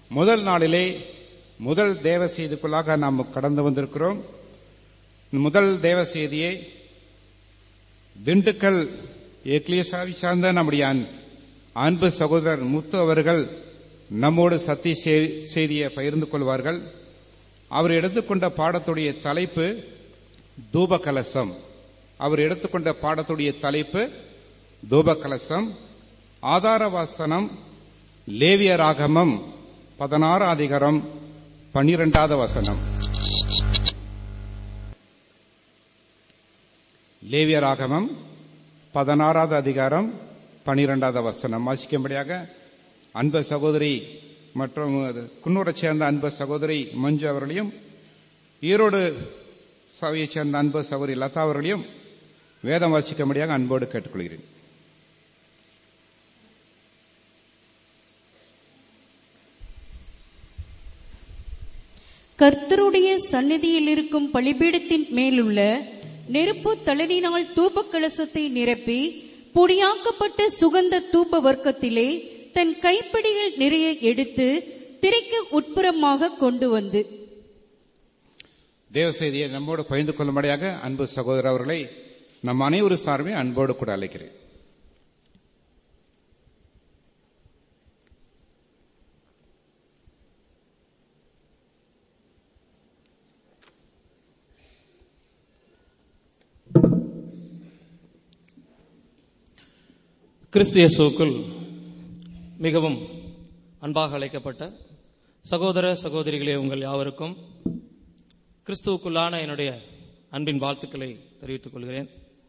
முதல் நாளிலே முதல் தேவ செய்திக்குள்ளாக நாம் கடந்து வந்திருக்கிறோம் முதல் தேவ செய்தியை திண்டுக்கல் எக்லியசாவை சார்ந்த நம்முடைய அன்- அன்பு சகோதரர் முத்து அவர்கள் நம்மோடு சத்திய செய்- செய்தியை பகிர்ந்து கொள்வார்கள் அவர் எடுத்துக்கொண்ட பாடத்துடைய தலைப்பு தூப கலசம் அவர் எடுத்துக்கொண்ட பாடத்துடைய தலைப்பு தூப கலசம் ஆதார வாசனம் லேவியராகமம் பதினாறு அதிகாரம் பன்னிரெண்டாவது வசனம் லேவியராகமம் பதினாறாவது அதிகாரம் பனிரெண்டாவது வசனம் வாசிக்கும்படியாக அன்பு சகோதரி மற்றும் குன்னூரைச் சேர்ந்த அன்பு சகோதரி மஞ்சு அவர்களையும் ஈரோடு சபையைச் சேர்ந்த அன்பு சகோதரி லதா அவர்களையும் வேதம் வாசிக்கும்படியாக அன்போடு கேட்டுக்கொள்கிறேன் கர்த்தருடைய சந்நிதியில் இருக்கும் பலிபீடத்தின் மேலுள்ள நெருப்பு தளரினால் தூப கலசத்தை நிரப்பி பொடியாக்கப்பட்ட சுகந்த தூப வர்க்கத்திலே தன் கைப்பிடியில் நிறைய எடுத்து திரைக்கு உட்புறமாக கொண்டு வந்து தேவ செய்தியை நம்மோடு பகிர்ந்து கொள்ளும்படியாக அன்பு சகோதரர் அவர்களை நம் அனைவரும் சார்பே அன்போடு கூட அழைக்கிறேன் கிறிஸ்து இயேசுவுக்குள் மிகவும் அன்பாக அழைக்கப்பட்ட சகோதர சகோதரிகளே உங்கள் யாவருக்கும் கிறிஸ்துவுக்குள்ளான என்னுடைய அன்பின் வாழ்த்துக்களை தெரிவித்துக் கொள்கிறேன்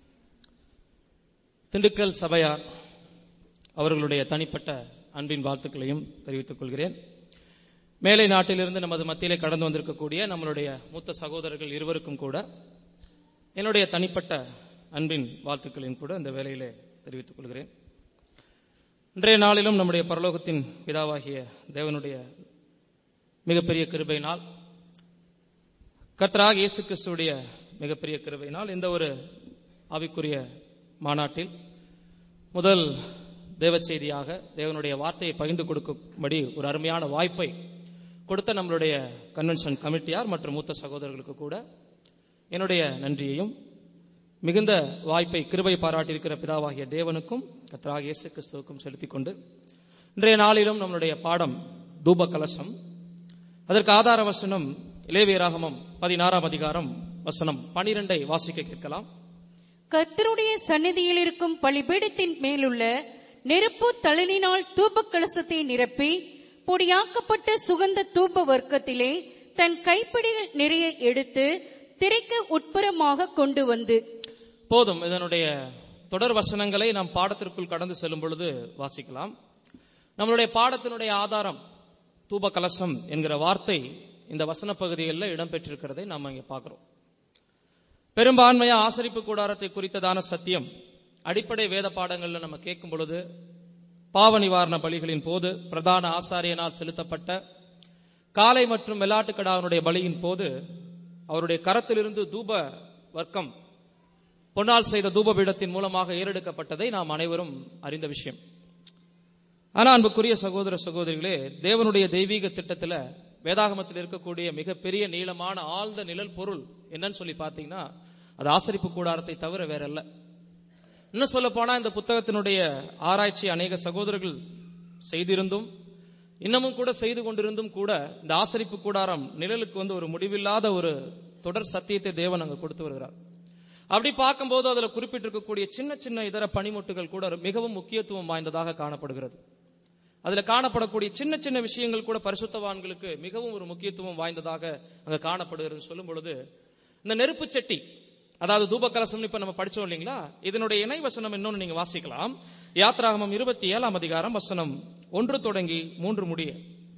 திண்டுக்கல் சபையார் அவர்களுடைய தனிப்பட்ட அன்பின் வாழ்த்துக்களையும் தெரிவித்துக் கொள்கிறேன் மேலை நாட்டிலிருந்து நமது மத்தியிலே கடந்து வந்திருக்கக்கூடிய நம்மளுடைய மூத்த சகோதரர்கள் இருவருக்கும் கூட என்னுடைய தனிப்பட்ட அன்பின் வாழ்த்துக்களையும் கூட இந்த வேளையிலே தெரிவித்துக் கொள்கிறேன் இன்றைய நாளிலும் நம்முடைய பரலோகத்தின் பிதாவாகிய தேவனுடைய மிகப்பெரிய கிருபையினால் கர்த்தராக இயேசு கிறிஸ்துவுடைய மிகப்பெரிய கிருபையினால் இந்த ஒரு ஆவிக்குரிய மாநாட்டில் முதல் தேவ செய்தியாக தேவனுடைய வார்த்தையை பகிர்ந்து கொடுக்கும்படி ஒரு அருமையான வாய்ப்பை கொடுத்த நம்மளுடைய கன்வென்ஷன் கமிட்டியார் மற்றும் மூத்த சகோதரர்களுக்கு கூட என்னுடைய நன்றியையும் மிகுந்த வாய்ப்பை கிருபை பாராட்டியிருக்கிற பிதாவாகிய தேவனுக்கும் கர்த்தராகிய இயேசு கிறிஸ்துவுக்கும் செலுத்திக் கொண்டு இன்றைய நாளிலும் நம்மளுடைய பாடம் தூப கலசம் அதற்கு ஆதார வசனம் லேவியராகமம் பதினாறாம் அதிகாரம் வசனம் பனிரெண்டை வாசிக்க கேட்கலாம் கர்த்தருடைய சந்நிதியில் இருக்கும் பலிபீடத்தின் மேலுள்ள நெருப்பு தளனினால் தூப கலசத்தை நிரப்பி பொடியாக்கப்பட்ட சுகந்த தூப வர்க்கத்திலே தன் கைப்பிடிகள் நிறைய எடுத்து திரைக்கு உட்புறமாக கொண்டு வந்து போதும் இதனுடைய தொடர் வசனங்களை நாம் பாடத்திற்குள் கடந்து செல்லும் பொழுது வாசிக்கலாம் நம்மளுடைய பாடத்தினுடைய ஆதாரம் தூப கலசம் என்கிற வார்த்தை இந்த வசன பகுதிகளில் இடம்பெற்றிருக்கிறதை நாம் இங்கே பார்க்கிறோம் பெரும்பான்மையா ஆசரிப்பு கூடாரத்தை குறித்ததான சத்தியம் அடிப்படை வேத பாடங்கள்ல நம்ம கேட்கும் பொழுது பாவ நிவாரண பலிகளின் போது பிரதான ஆசாரியனால் செலுத்தப்பட்ட காளை மற்றும் வெள்ளாட்டுக்கடாவனுடைய பலியின் போது அவருடைய கரத்திலிருந்து தூப வர்க்கம் பொன்னால் செய்த தூபபீடத்தின் மூலமாக ஏறெடுக்கப்பட்டதை நாம் அனைவரும் அறிந்த விஷயம் ஆனா அன்புக்குரிய சகோதர சகோதரிகளே தேவனுடைய தெய்வீக திட்டத்துல வேதாகமத்தில் இருக்கக்கூடிய மிகப்பெரிய நீளமான ஆழ்ந்த நிழல் பொருள் என்னன்னு சொல்லி பார்த்தீங்கன்னா அது ஆசரிப்பு கூடாரத்தை தவிர வேற அல்ல இன்னும் சொல்ல போனா இந்த புத்தகத்தினுடைய ஆராய்ச்சி அநேக சகோதரர்கள் செய்திருந்தும் இன்னமும் கூட செய்து கொண்டிருந்தும் கூட இந்த ஆசரிப்பு கூடாரம் நிழலுக்கு வந்து ஒரு முடிவில்லாத ஒரு தொடர் சத்தியத்தை தேவன் அங்க கொடுத்து வருகிறார் அப்படி பார்க்கும்போது அதுல குறிப்பிட்டிருக்கக்கூடிய சின்ன சின்ன இதர பனிமுட்டுகள் கூட மிகவும் முக்கியத்துவம் வாய்ந்ததாக காணப்படுகிறது அதுல காணப்படக்கூடிய சின்ன சின்ன விஷயங்கள் கூட பரிசுத்தவான்களுக்கு மிகவும் ஒரு முக்கியத்துவம் வாய்ந்ததாக அங்க காணப்படுகிறது சொல்லும் பொழுது இந்த நெருப்பு செட்டி அதாவது தூபகலசம் இப்ப நம்ம படிச்சோம் இல்லைங்களா இதனுடைய இணை வசனம் இன்னொன்னு நீங்க வாசிக்கலாம் யாத்ராகமம் இருபத்தி ஏழாம் அதிகாரம் வசனம் ஒன்று தொடங்கி மூன்று முடிய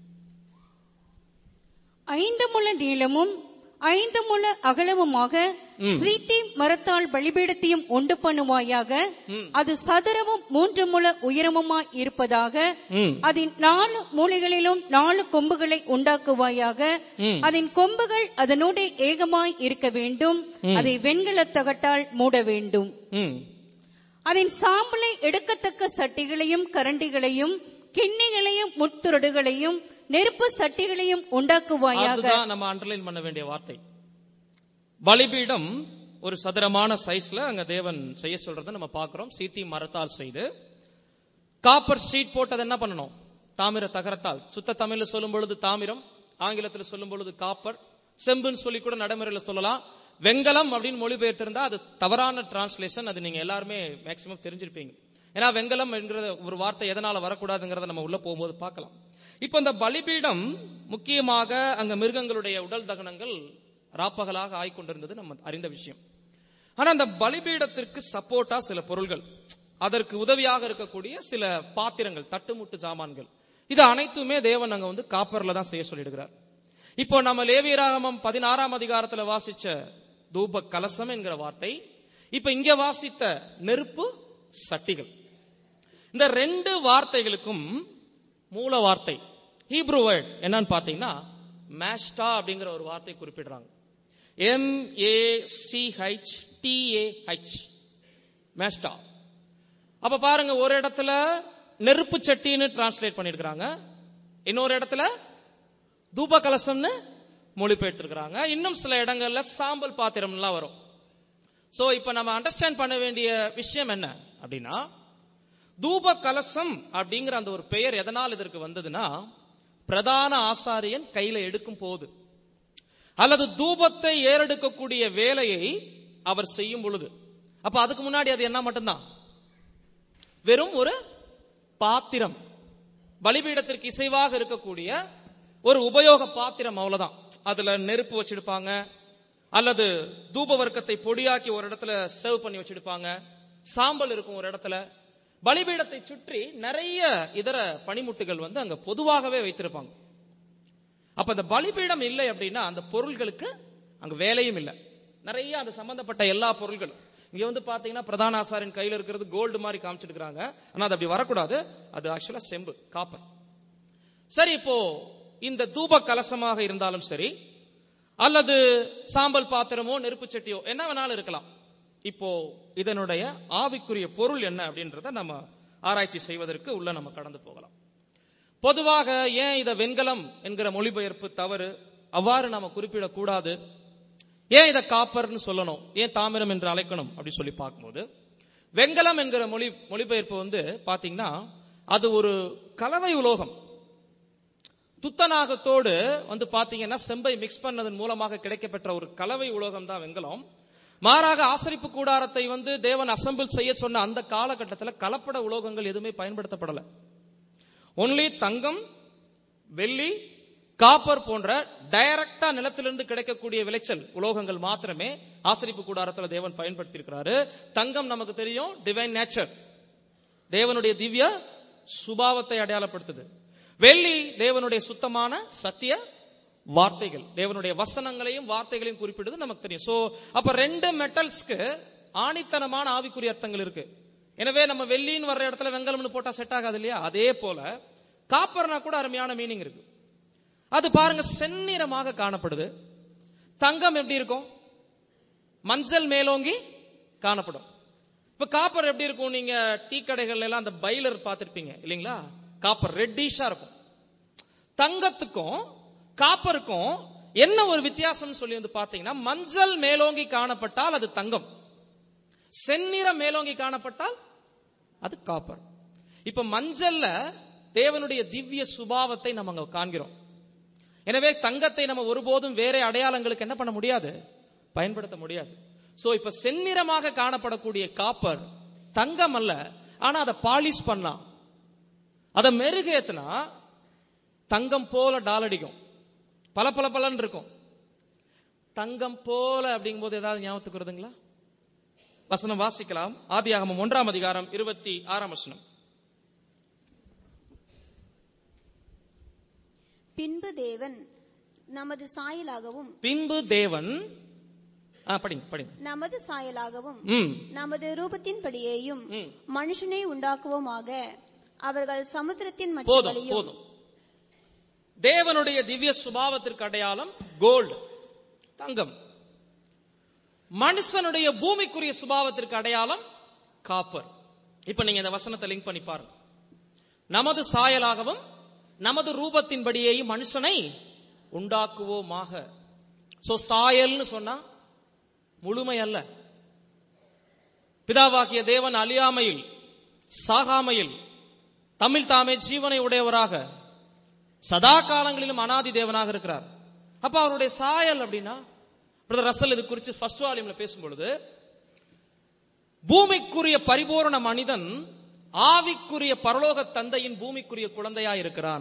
ஐந்து முழ நீளமும் ஐந்து முழ அகலமுமாக ஸ்ரீத்தி மரத்தால் பலிபீடத்தையும் உண்டு பண்ணுவாயாக அது சதுரமும் மூன்று முழ உயரமுமாய் இருப்பதாக ம். அதன் நாலு மூலைகளிலும் நாலு கொம்புகளை உண்டாக்குவாயாக அதன் கொம்புகள் அதனோடு ஏகமாய் இருக்க வேண்டும் அதை வெண்கலத் தகட்டால் மூட வேண்டும் ம் அதன் சாம்பலை எடுக்கத்தக்க சட்டிகளையும் கரண்டிகளையும் கிண்ணிகளையும் முத்துரடுகளையும் நெருப்பு சட்டிகளையும் உண்டாக்குவாயாக அதுதான் நம்ம அண்டர்லைன் பண்ண வேண்டிய வார்த்தை பலிபீடம் ஒரு சதுரமான சைஸ்ல அங்க தேவன் செய்ய சொல்றதை நம்ம பார்க்கிறோம் சீத்தி மரத்தால் செய்து காப்பர் ஷீட் போட்டது என்ன பண்ணணும் தாமிர தகரத்தால் சுத்த தமிழ்ல சொல்லும் பொழுது தாமிரம் ஆங்கிலத்தில் சொல்லும் பொழுது காப்பர் செம்புன்னு சொல்லி கூட நடைமுறையில சொல்லலாம் வெங்கலம் அப்படின்னு மொழிபெயர்த்திருந்தா அது தவறான டிரான்ஸ்லேஷன் அது நீங்க எல்லாருமே மேக்சிமம் தெரிஞ்சிருப்பீங்க ஏன்னா வெங்கலம் என்கிற ஒரு வார்த்தை எதனால வரக்கூடாதுங்கிறத நம்ம உள்ள போகும்போது பார்க்கலாம் இப்போ இந்த பலிபீடம் முக்கியமாக அங்க மிருகங்களுடைய உடல் தகனங்கள் ராப்பகலாக ஆய்கொண்டிருந்தது நம்ம அறிந்த விஷயம் ஆனா அந்த பலிபீடத்திற்கு சப்போர்ட்டா சில பொருள்கள் அதற்கு உதவியாக இருக்கக்கூடிய சில பாத்திரங்கள் தட்டுமுட்டு சாமான்கள் இது அனைத்துமே தேவன் அங்க வந்து காப்பர்ல தான் செய்ய சொல்லிடுகிறார் இப்போ நம்ம லேவியராகமம் பதினாறாம் அதிகாரத்துல வாசிச்ச தூப கலசம் என்கிற வார்த்தை இப்ப இங்க வாசித்த நெருப்பு சட்டிகள் இந்த ரெண்டு வார்த்தைகளுக்கும் மூல வார்த்தை ஹீப்ரூ வேர்ட் என்னன்னு பாத்தீங்கன்னா மேஸ்டா அப்படிங்கிற ஒரு வார்த்தை குறிப்பிடுறாங்க M A C H T A H மேஸ்டா அப்ப பாருங்க ஒரு இடத்துல நெருப்பு சட்டின்னு டிரான்ஸ்லேட் பண்ணிருக்காங்க இன்னொரு இடத்துல தூப கலசம்னு மொழிபெயர்த்திருக்கிறாங்க இன்னும் சில இடங்கள்ல சாம்பல் பாத்திரம்லாம் வரும் சோ இப்ப நம்ம அண்டர்ஸ்டாண்ட் பண்ண வேண்டிய விஷயம் என்ன அப்படின்னா தூப கலசம் அப்படிங்கிற அந்த ஒரு பெயர் எதனால் இதற்கு வந்ததுன்னா பிரதான ஆசாரியன் கையில எடுக்கும் போது அல்லது தூபத்தை ஏறெடுக்கக்கூடிய வேலையை அவர் செய்யும் பொழுது அப்ப அதுக்கு முன்னாடி அது என்ன மட்டும்தான் வெறும் ஒரு பாத்திரம் பலிபீடத்திற்கு இசைவாக இருக்கக்கூடிய ஒரு உபயோக பாத்திரம் அவ்வளவுதான் அதுல நெருப்பு வச்சிருப்பாங்க அல்லது தூப வர்க்கத்தை பொடியாக்கி ஒரு இடத்துல சர்வ் பண்ணி வச்சிருப்பாங்க சாம்பல் இருக்கும் ஒரு இடத்துல பலிபீடத்தை சுற்றி நிறைய இதர பனிமுட்டுகள் வந்து அங்க பொதுவாகவே வைத்திருப்பாங்க அப்ப அந்த பலிபீடம் இல்லை அப்படின்னா அந்த பொருள்களுக்கு அங்க வேலையும் இல்லை நிறைய அந்த சம்பந்தப்பட்ட எல்லா பொருள்களும் இங்க வந்து பாத்தீங்கன்னா பிரதான ஆசாரின் கையில இருக்கிறது கோல்டு மாதிரி காமிச்சிருக்காங்க ஆனா அது அப்படி வரக்கூடாது அது ஆக்சுவலா செம்பு காப்பர் சரி இப்போ இந்த தூப கலசமாக இருந்தாலும் சரி அல்லது சாம்பல் பாத்திரமோ நெருப்பு சட்டியோ என்ன வேணாலும் இருக்கலாம் இப்போ இதனுடைய ஆவிக்குரிய பொருள் என்ன அப்படின்றத நம்ம ஆராய்ச்சி செய்வதற்கு உள்ள நம்ம கடந்து போகலாம் பொதுவாக ஏன் இத வெண்கலம் என்கிற மொழிபெயர்ப்பு தவறு அவ்வாறு நாம குறிப்பிடக்கூடாது ஏன் இத காப்பர்னு சொல்லணும் ஏன் தாமிரம் என்று அழைக்கணும் அப்படி சொல்லி பார்க்கும்போது வெண்கலம் என்கிற மொழி மொழிபெயர்ப்பு வந்து பாத்தீங்கன்னா அது ஒரு கலவை உலோகம் துத்தநாகத்தோடு வந்து பாத்தீங்கன்னா செம்பை மிக்ஸ் பண்ணதன் மூலமாக கிடைக்கப்பெற்ற ஒரு கலவை உலோகம் தான் வெங்கலம் மாறாக ஆசரிப்பு கூடாரத்தை வந்து தேவன் அசம்பிள் செய்ய சொன்ன அந்த காலகட்டத்தில் கலப்பட உலோகங்கள் எதுவுமே பயன்படுத்தப்படல ஒன்லி தங்கம் வெள்ளி காப்பர் போன்ற டைரக்டா நிலத்திலிருந்து கிடைக்கக்கூடிய விளைச்சல் உலோகங்கள் மாத்திரமே ஆசரிப்பு கூடாரத்தில் தேவன் பயன்படுத்தி இருக்கிறாரு தங்கம் நமக்கு தெரியும் டிவைன் நேச்சர் தேவனுடைய திவ்ய சுபாவத்தை அடையாளப்படுத்துது வெள்ளி தேவனுடைய சுத்தமான சத்திய வார்த்தைகள் தேவனுடைய வசனங்களையும் வார்த்தைகளையும் குறிப்பிடுது நமக்கு தெரியும் சோ அப்ப ரெண்டு மெட்டல்ஸ்க்கு ஆணித்தனமான ஆவிக்குரிய அர்த்தங்கள் இருக்கு எனவே நம்ம வெள்ளின்னு வர்ற இடத்துல வெங்கலம்னு போட்டா செட் ஆகாது இல்லையா அதே போல காப்பர்னா கூட அருமையான மீனிங் இருக்கு அது பாருங்க செந்நிறமாக காணப்படுது தங்கம் எப்படி இருக்கும் மஞ்சள் மேலோங்கி காணப்படும் இப்ப காப்பர் எப்படி இருக்கும் நீங்க டீ கடைகள்ல எல்லாம் அந்த பைலர் பார்த்திருப்பீங்க இல்லைங்களா காப்பர் ரெட்டிஷா இருக்கும் தங்கத்துக்கும் காப்பருக்கும் என்ன ஒரு வித்தியாசம் சொல்லி வந்து பாத்தீங்கன்னா மஞ்சள் மேலோங்கி காணப்பட்டால் அது தங்கம் செந்நிறம் மேலோங்கி காணப்பட்டால் அது காப்பர் இப்ப மஞ்சள்ல தேவனுடைய திவ்ய சுபாவத்தை நம்ம அங்க காண்கிறோம் எனவே தங்கத்தை நம்ம ஒருபோதும் வேற அடையாளங்களுக்கு என்ன பண்ண முடியாது பயன்படுத்த முடியாது சோ இப்ப செந்நிறமாக காணப்படக்கூடிய காப்பர் தங்கம் அல்ல ஆனா அதை பாலிஷ் பண்ணலாம் அதை மெருகேத்துனா தங்கம் போல டாலடிக்கும் பல பல பலன் இருக்கும் தங்கம் போல அப்படிங்கும் போது ஏதாவது ஞாபகத்துக்கு வருதுங்களா வசனம் வாசிக்கலாம் ஆதியாகமம் ஒன்றாம் அதிகாரம் இருபத்தி ஆறாம் வசனம் பின்பு தேவன் நமது சாயலாகவும் பின்பு தேவன் ஆ, படிங்க படிங்க நமது சாயலாகவும் ம் நமது ரூபத்தின்படியேயும் ம். மனுஷனை உண்டாக்குவோமாக அவர்கள் சமுத்திரத்தின் போதும் மற்றவர்களையும் போதும் தேவனுடைய திவ்ய சுபாவத்திற்கு அடையாளம் கோல்டு தங்கம் மனுஷனுடைய பூமிக்குரிய சுபாவத்திற்கு அடையாளம் காப்பர் இப்ப நீங்க இந்த வசனத்தை லிங்க் பண்ணி பாருங்க நமது சாயலாகவும் நமது ரூபத்தின்படியேயும் மனுஷனை உண்டாக்குவோமாக சோ சாயல்னு சொன்னா முழுமை அல்ல பிதாவாகிய தேவன் அழியாமையில் சாகாமையில் தமிழ் தாமே ஜீவனை உடையவராக சதா காலங்களிலும் அனாதி தேவனாக இருக்கிறார் அப்ப அவருடைய சாயல் அப்படின்னா பிரதர் ரசல் இது குறித்து ஃபர்ஸ்ட் வால்யூம்ல பேசும் பொழுது பூமிக்குரிய பரிபூரண மனிதன் ஆவிக்குரிய பரலோக தந்தையின் பூமிக்குரிய குழந்தையா இருக்கிறான்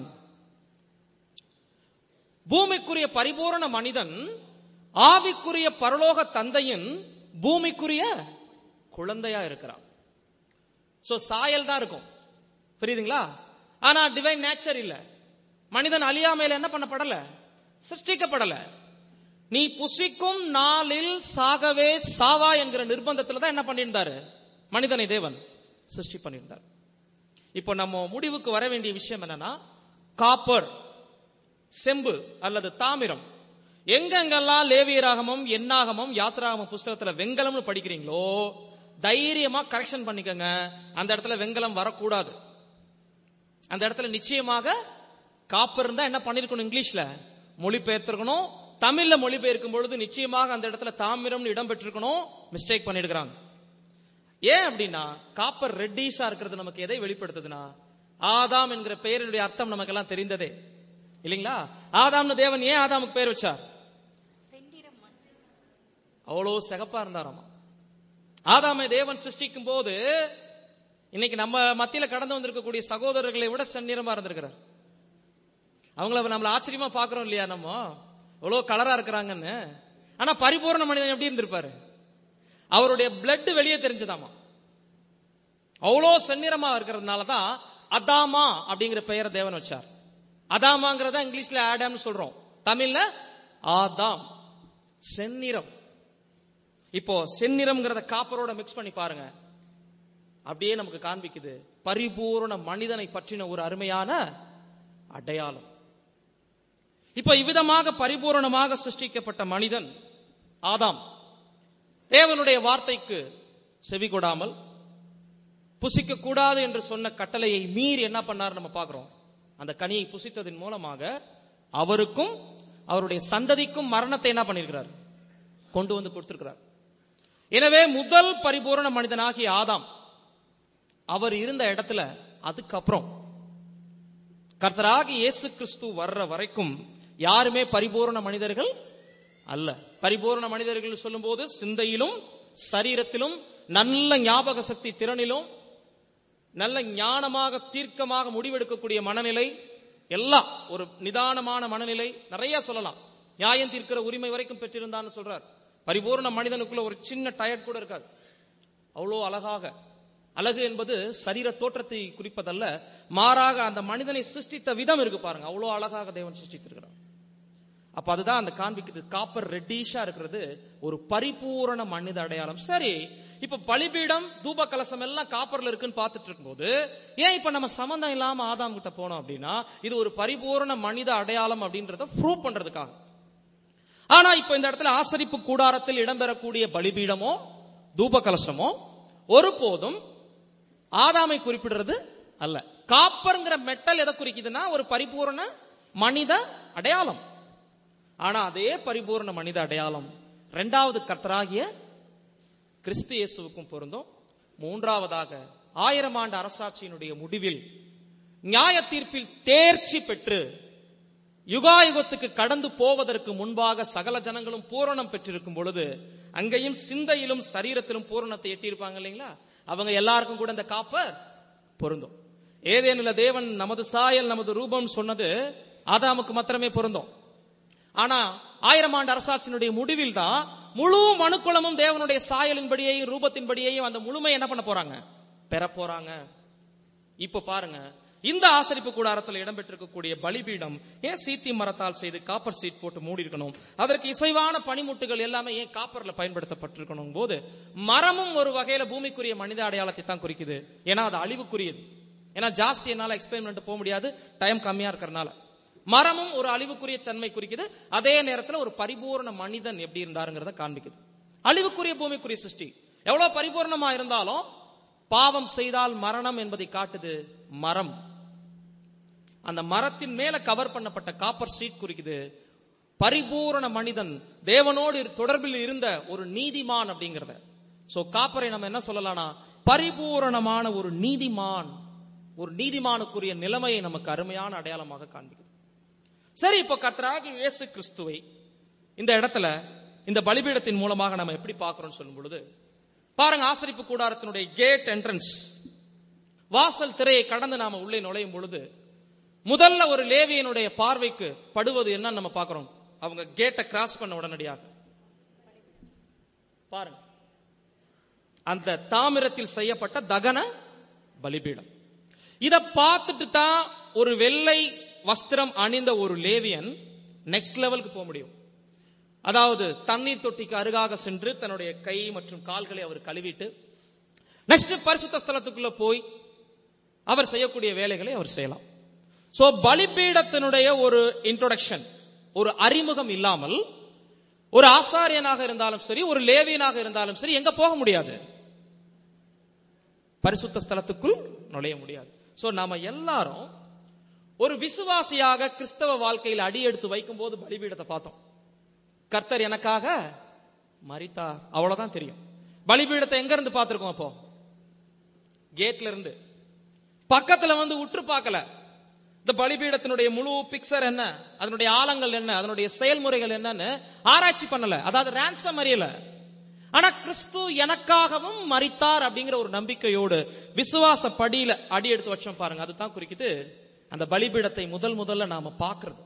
பூமிக்குரிய பரிபூரண மனிதன் ஆவிக்குரிய பரலோக தந்தையின் பூமிக்குரிய குழந்தையா இருக்கிறான் சோ சாயல் தான் இருக்கும் புரியுதுங்களா ஆனா டிவைன் நேச்சர் இல்ல மனிதன் அழியாமையில என்ன பண்ணப்படல சிருஷ்டிக்கப்படல நீ புசிக்கும் நாளில் சாகவே சாவா என்கிற நிர்பந்தத்துல தான் என்ன பண்ணியிருந்தாரு மனிதனை தேவன் சிருஷ்டி பண்ணியிருந்தார் இப்போ நம்ம முடிவுக்கு வர வேண்டிய விஷயம் என்னன்னா காப்பர் செம்பு அல்லது தாமிரம் எங்கெங்கெல்லாம் லேவியராகமும் எண்ணாகமும் யாத்ராகமம் புஸ்தகத்துல வெங்கலம்னு படிக்கிறீங்களோ தைரியமா கரெக்ஷன் பண்ணிக்கங்க அந்த இடத்துல வெங்கலம் வரக்கூடாது அந்த இடத்துல நிச்சயமாக காப்பர் இருந்தா என்ன பண்ணிருக்கணும் இங்கிலீஷ்ல மொழிபெயர்த்திருக்கணும் தமிழ்ல மொழிபெயர்க்கும் பொழுது நிச்சயமாக அந்த இடத்துல தாமிரம்னு இடம் பெற்றிருக்கணும் மிஸ்டேக் பண்ணிடுறாங்க ஏன் அப்படின்னா காப்பர் ரெட்டிஷா இருக்கிறது நமக்கு எதை வெளிப்படுத்துதுன்னா ஆதாம் என்கிற பெயரினுடைய அர்த்தம் நமக்கு எல்லாம் தெரிந்ததே இல்லைங்களா ஆதாம்னு தேவன் ஏன் ஆதாமுக்கு பெயர் வச்சார் அவ்வளவு சிகப்பா இருந்தாராமா ஆதாமை தேவன் சிருஷ்டிக்கும் போது இன்னைக்கு நம்ம மத்தியில கடந்து வந்திருக்கக்கூடிய சகோதரர்களை விட செந்நிறமா இருந்திருக்கிறார் அவங்கள நம்மள ஆச்சரியமா பாக்குறோம் இல்லையா நம்ம எவ்வளவு கலரா இருக்கிறாங்கன்னு ஆனா பரிபூர்ண மனிதன் எப்படி இருந்திருப்பாரு அவருடைய பிளட் வெளியே தெரிஞ்சதாமா அவ்வளோ செந்நிறமா இருக்கிறதுனால தான் அதாமா அப்படிங்கிற பெயரை தேவன் வச்சார் அதாமாங்கிறத இங்கிலீஷ்ல ஆடம்னு சொல்றோம் தமிழ்ல ஆதாம் செந்நிறம் இப்போ செந்நிறம்ங்கிறத காப்பரோட மிக்ஸ் பண்ணி பாருங்க அப்படியே நமக்கு காண்பிக்குது பரிபூர்ண மனிதனை பற்றின ஒரு அருமையான அடையாளம் இப்ப இவ்விதமாக பரிபூரணமாக சிருஷ்டிக்கப்பட்ட மனிதன் ஆதாம் தேவனுடைய வார்த்தைக்கு செவி கொடாமல் புசிக்க கூடாது என்று சொன்ன கட்டளையை மீறி என்ன பண்ணார் நம்ம பார்க்கிறோம் அந்த கனியை புசித்ததன் மூலமாக அவருக்கும் அவருடைய சந்ததிக்கும் மரணத்தை என்ன பண்ணிருக்கிறார் கொண்டு வந்து கொடுத்திருக்கிறார் எனவே முதல் பரிபூரண மனிதனாகிய ஆதாம் அவர் இருந்த இடத்துல அதுக்கப்புறம் கர்த்தராகி இயேசு கிறிஸ்து வர்ற வரைக்கும் யாருமே பரிபூரண மனிதர்கள் அல்ல பரிபூரண மனிதர்கள் சொல்லும்போது சிந்தையிலும் சரீரத்திலும் நல்ல ஞாபக சக்தி திறனிலும் நல்ல ஞானமாக தீர்க்கமாக முடிவெடுக்கக்கூடிய மனநிலை எல்லாம் ஒரு நிதானமான மனநிலை நிறைய சொல்லலாம் நியாயம் தீர்க்கிற உரிமை வரைக்கும் பெற்றிருந்தான்னு சொல்றார் பரிபூர்ண மனிதனுக்குள்ள ஒரு சின்ன டயர்ட் கூட இருக்காது அவ்வளோ அழகாக அழகு என்பது சரீர தோற்றத்தை குறிப்பதல்ல மாறாக அந்த மனிதனை சிருஷ்டித்த விதம் இருக்கு பாருங்க அவ்வளோ அழகாக தேவன் சிருஷ்டித்திருக்கிறான் அப்ப அதுதான் அந்த காண்பிக்குது காப்பர் ரெட்டிஷா இருக்கிறது ஒரு பரிபூரண மனித அடையாளம் சரி இப்ப பலிபீடம் தூப கலசம் எல்லாம் காப்பர்ல இருக்குன்னு பார்த்துட்டு இருக்கும்போது ஏன் இப்ப நம்ம சம்பந்தம் இல்லாம ஆதாம் கிட்ட போனோம் அப்படின்னா இது ஒரு பரிபூரண மனித அடையாளம் அப்படின்றத ப்ரூவ் பண்றதுக்காக ஆனா இப்ப இந்த இடத்துல ஆசரிப்பு கூடாரத்தில் இடம்பெறக்கூடிய பலிபீடமோ தூப கலசமோ ஒருபோதும் ஆதாமை குறிப்பிடுறது அல்ல காப்பர்ங்கிற மெட்டல் எதை குறிக்குதுன்னா ஒரு பரிபூரண மனித அடையாளம் ஆனா அதே பரிபூர்ண மனித அடையாளம் இரண்டாவது கர்த்தராகிய கிறிஸ்து இயேசுவுக்கும் பொருந்தும் மூன்றாவதாக ஆயிரம் ஆண்டு அரசாட்சியினுடைய முடிவில் நியாய தீர்ப்பில் தேர்ச்சி பெற்று யுகாயுகத்துக்கு கடந்து போவதற்கு முன்பாக சகல ஜனங்களும் பூரணம் பெற்றிருக்கும் பொழுது அங்கேயும் சிந்தையிலும் சரீரத்திலும் பூரணத்தை எட்டியிருப்பாங்க இல்லைங்களா அவங்க எல்லாருக்கும் கூட இந்த காப்பர் பொருந்தும் ஏதேனுல தேவன் நமது சாயல் நமது ரூபம் சொன்னது ஆதாமுக்கு மாத்திரமே பொருந்தும் ஆனா ஆயிரம் ஆண்டு அரசாட்சியினுடைய முடிவில் தான் முழு மனுக்குளமும் தேவனுடைய சாயலின்படியையும் ரூபத்தின்படியையும் அந்த முழுமை என்ன பண்ண போறாங்க பெற போறாங்க இப்ப பாருங்க இந்த ஆசரிப்பு கூடாரத்தில் இடம்பெற்றிருக்கக்கூடிய பலிபீடம் ஏன் சீத்தி மரத்தால் செய்து காப்பர் சீட் போட்டு மூடி இருக்கணும் அதற்கு இசைவான பனிமுட்டுகள் எல்லாமே ஏன் காப்பர்ல பயன்படுத்தப்பட்டிருக்கணும் போது மரமும் ஒரு வகையில பூமிக்குரிய மனித அடையாளத்தை தான் குறிக்குது ஏன்னா அது அழிவுக்குரியது ஏன்னா ஜாஸ்தி என்னால எக்ஸ்பிளைன் பண்ணிட்டு போக முடியாது டைம் கம்மியா இருக்கிறனால மரமும் ஒரு அழிவுக்குரிய தன்மை குறிக்குது அதே நேரத்தில் ஒரு பரிபூர்ண மனிதன் எப்படி இருந்தாருங்கிறத காண்பிக்குது அழிவுக்குரிய பூமிக்குரிய சிருஷ்டி எவ்வளவு பரிபூர்ணமா இருந்தாலும் பாவம் செய்தால் மரணம் என்பதை காட்டுது மரம் அந்த மரத்தின் மேல கவர் பண்ணப்பட்ட காப்பர் சீட் குறிக்குது பரிபூரண மனிதன் தேவனோடு இரு- தொடர்பில் இருந்த ஒரு நீதிமான் அப்படிங்கறத சோ காப்பரை நம்ம என்ன சொல்லலாம்னா பரிபூரணமான ஒரு நீதிமான் ஒரு நீதிமானுக்குரிய நிலைமையை நமக்கு அருமையான அடையாளமாக காண்பிக்குது சரி இப்போ கர்த்தராகிய இயேசு கிறிஸ்துவை இந்த இடத்துல இந்த பலிபீடத்தின் மூலமாக நம்ம எப்படி பார்க்கிறோம்னு சொல்லும் பொழுது பாருங்க ஆசரிப்பு கூடாரத்தினுடைய கேட் என்ட்ரன்ஸ் வாசல் திரையை கடந்து நாம உள்ளே நுழையும் பொழுது முதல்ல ஒரு லேவியனுடைய பார்வைக்கு படுவது என்னன்னு நம்ம பார்க்கிறோம் அவங்க கேட்டை கிராஸ் பண்ண உடனடியாக பாருங்க அந்த தாமிரத்தில் செய்யப்பட்ட தகன பலிபீடம் இத பார்த்துட்டு தான் ஒரு வெள்ளை வஸ்திரம் அணிந்த ஒரு லேவியன் நெக்ஸ்ட் லெவலுக்கு போக முடியும் அதாவது தண்ணீர் தொட்டிக்கு அருகாக சென்று தன்னுடைய கை மற்றும் கால்களை அவர் கழுவிட்டு நெக்ஸ்ட் பரிசுத்த ஸ்தலத்துக்குள்ள போய் அவர் செய்யக்கூடிய வேலைகளை அவர் செய்யலாம் சோ பலிபீடத்தினுடைய ஒரு இன்ட்ரோடக்ஷன் ஒரு அறிமுகம் இல்லாமல் ஒரு ஆசாரியனாக இருந்தாலும் சரி ஒரு லேவியனாக இருந்தாலும் சரி எங்க போக முடியாது பரிசுத்த ஸ்தலத்துக்குள் நுழைய முடியாது சோ நாம எல்லாரும் ஒரு விசுவாசியாக கிறிஸ்தவ வாழ்க்கையில் அடி எடுத்து வைக்கும் போது பலிபீடத்தை பார்த்தோம் கர்த்தர் எனக்காக மரித்தார் அவ்வளவுதான் தெரியும் பலிபீடத்தை எங்க இருந்து பார்த்திருக்கோம் அப்போ கேட்ல இருந்து பக்கத்துல வந்து உற்று பார்க்கல இந்த பலிபீடத்தினுடைய முழு பிக்சர் என்ன அதனுடைய ஆழங்கள் என்ன அதனுடைய செயல்முறைகள் என்னன்னு ஆராய்ச்சி பண்ணல அதாவது ransom அறியல ஆனா கிறிஸ்து எனக்காகவும் மரித்தார் அப்படிங்கிற ஒரு நம்பிக்கையோடு விசுவாச படியில அடி எடுத்து வச்சோம் பாருங்க அதுதான் குறிக்குது அந்த பலிபீடத்தை முதல் முதல்ல நாம பார்க்கிறது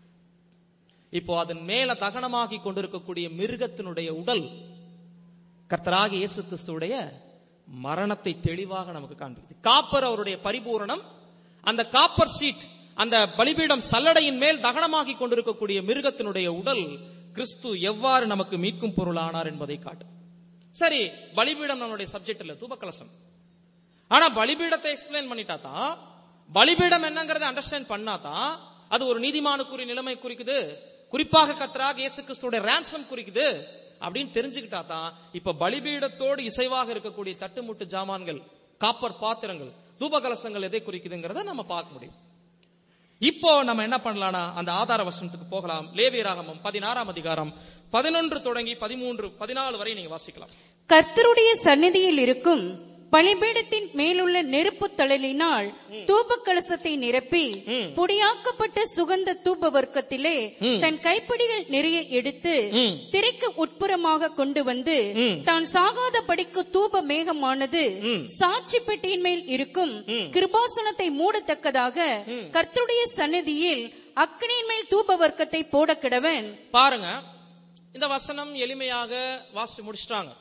இப்போ அதன் மேல தகனமாகி கொண்டிருக்கக்கூடிய மிருகத்தினுடைய உடல் கர்த்தராகிய இயேசு கிறிஸ்துவுடைய மரணத்தை தெளிவாக நமக்கு காண்பிக்குது காப்பர் அவருடைய பரிபூரணம் அந்த காப்பர் சீட் அந்த பலிபீடம் சல்லடையின் மேல் தகனமாகி கொண்டிருக்கக்கூடிய மிருகத்தினுடைய உடல் கிறிஸ்து எவ்வாறு நமக்கு மீட்கும் பொருளானார் என்பதை காட்டு சரி பலிபீடம் நம்மளுடைய சப்ஜெக்ட் இல்ல தூபக்கலசம் ஆனா பலிபீடத்தை எக்ஸ்பிளைன் பண்ணிட்டா தான் பலிபீடம் என்னங்கறத அண்டர்ஸ்டாண்ட் பண்ணாதான் அது ஒரு நீதிமானுக்குரிய நிலைமை குறிக்குது குறிப்பாக கர்த்தராக இயேசு கிறிஸ்துவோட ransom குறிக்குது அப்படின்னு தெரிஞ்சுக்கிட்டா தான் இப்ப பலிபீடத்தோடு இசைவாக இருக்கக்கூடிய தட்டுமுட்டு ஜாமான்கள் காப்பர் பாத்திரங்கள் தூபகலசங்கள் எதை குறிக்குதுங்கிறத நம்ம பார்க்க முடியும் இப்போ நம்ம என்ன பண்ணலாம்னா அந்த ஆதார வசனத்துக்கு போகலாம் லேவியராகமம் பதினாறாம் அதிகாரம் பதினொன்று தொடங்கி பதிமூன்று பதினாலு வரை நீங்க வாசிக்கலாம் கர்த்தருடைய சந்நிதியில் இருக்கும் பலிபீடத்தின் மேலுள்ள நெருப்பு தழலினால் தூப கலசத்தை நிரப்பி பொடியாக்கப்பட்ட சுகந்த தூப வர்க்கத்திலே தன் கைப்பிடிகள் நிறைய எடுத்து திரைக்கு உட்புறமாக கொண்டு வந்து தான் சாகாத படிக்கு தூப மேகமானது சாட்சி பெட்டியின் மேல் இருக்கும் கிருபாசனத்தை மூடத்தக்கதாக கர்த்தருடைய சந்நிதியில் அக்கினியின் மேல் தூப வர்க்கத்தை போட கிடவன் பாருங்க இந்த வசனம் எளிமையாக வாசி முடிச்சிட்டாங்க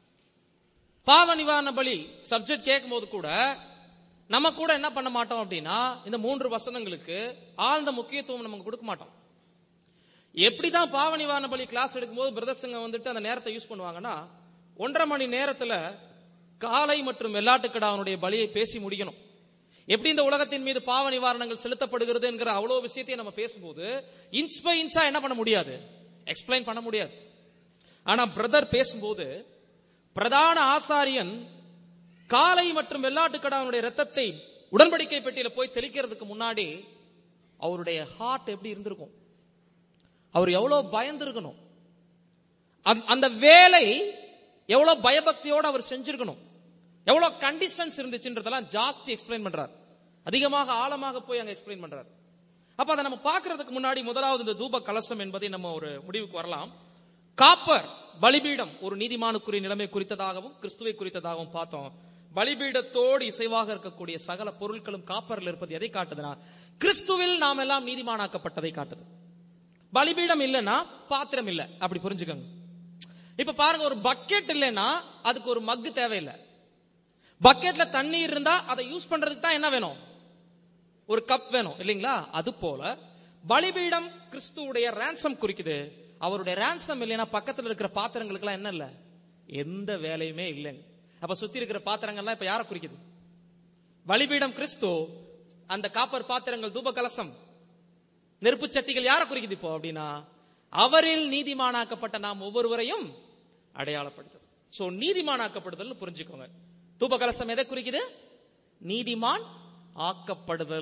பாவ நிவாரண பலி சப்ஜெக்ட் கேட்கும்போது கூட நம்ம கூட என்ன பண்ண மாட்டோம் அப்படின்னா இந்த மூன்று வசனங்களுக்கு ஆழ்ந்த முக்கியத்துவம் நமக்கு கொடுக்க மாட்டோம் எப்படிதான் பாவ நிவாரண பலி கிளாஸ் எடுக்கும்போது பிரதர்ஸுங்க வந்துட்டு அந்த நேரத்தை யூஸ் பண்ணுவாங்கன்னா ஒன்றரை மணி நேரத்துல காலை மற்றும் வெள்ளாட்டுக்கடாவனுடைய பலியை பேசி முடிக்கணும் எப்படி இந்த உலகத்தின் மீது பாவ நிவாரணங்கள் செலுத்தப்படுகிறது என்கிற அவ்வளவு விஷயத்தையும் நம்ம பேசும்போது இன்ச் பை இன்ச்சா என்ன பண்ண முடியாது எக்ஸ்பிளைன் பண்ண முடியாது ஆனா பிரதர் பேசும்போது பிரதான ஆசாரியன் காலை மற்றும் வெள்ளாட்டுக்கடாவனுடைய ரத்தத்தை உடன்படிக்கை பெட்டியில போய் தெளிக்கிறதுக்கு முன்னாடி அவருடைய ஹார்ட் எப்படி இருந்திருக்கும் அவர் எவ்வளவு பயந்திருக்கணும் அந்த- அந்த வேலை எவ்வளவு பயபக்தியோட அவர் செஞ்சிருக்கணும் எவ்வளவு கண்டிஷன்ஸ் இருந்துச்சுன்றதெல்லாம் ஜாஸ்தி எக்ஸ்பிளைன் பண்றார் அதிகமாக ஆழமாக போய் அங்க எக்ஸ்பிளைன் பண்றார் அப்ப அதை நம்ம பார்க்கிறதுக்கு முன்னாடி முதலாவது இந்த தூப கலசம் என்பதை நம்ம ஒரு முடிவுக்கு வரலாம் காப்பர் பலிபீடம் ஒரு நீதிமானுக்குரிய நிலைமை குறித்ததாகவும் கிறிஸ்துவை குறித்ததாகவும் பார்த்தோம் பலிபீடத்தோடு இசைவாக இருக்கக்கூடிய சகல பொருட்களும் காப்பரில் இருப்பது எதை காட்டுதுன்னா கிறிஸ்துவில் நாம் எல்லாம் நீதிமானாக்கப்பட்டதை காட்டுது பலிபீடம் இல்லைன்னா பாத்திரம் இல்ல அப்படி புரிஞ்சுக்கோங்க இப்ப பாருங்க ஒரு பக்கெட் இல்லைன்னா அதுக்கு ஒரு மக்கு தேவையில்லை பக்கெட்ல தண்ணீர் இருந்தா அதை யூஸ் பண்றதுக்கு தான் என்ன வேணும் ஒரு கப் வேணும் இல்லைங்களா அது போல பலிபீடம் கிறிஸ்துவுடைய ransom குறிக்குது அவருடைய ransom இல்லைன்னா பக்கத்துல இருக்கிற பாத்திரங்களுக்கெல்லாம் என்ன இல்ல எந்த வேலையுமே இல்லைங்க அப்ப சுத்தி இருக்கிற பாத்திரங்கள்லாம் இப்ப யாரை குறிக்குது பலிபீடம் கிறிஸ்து அந்த காப்பர் பாத்திரங்கள் தூப கலசம் நெருப்பு சட்டிகள் யாரை குறிக்குது இப்போ அப்படின்னா அவரில் நீதிமானாக்கப்பட்ட நாம் ஒவ்வொருவரையும் அடையாளப்படுத்தும் சோ நீதிமானாக்கப்படுதல் புரிஞ்சுக்கோங்க தூப கலசம் எதை குறிக்குது நீதிமான் ஆக்கப்படுதல்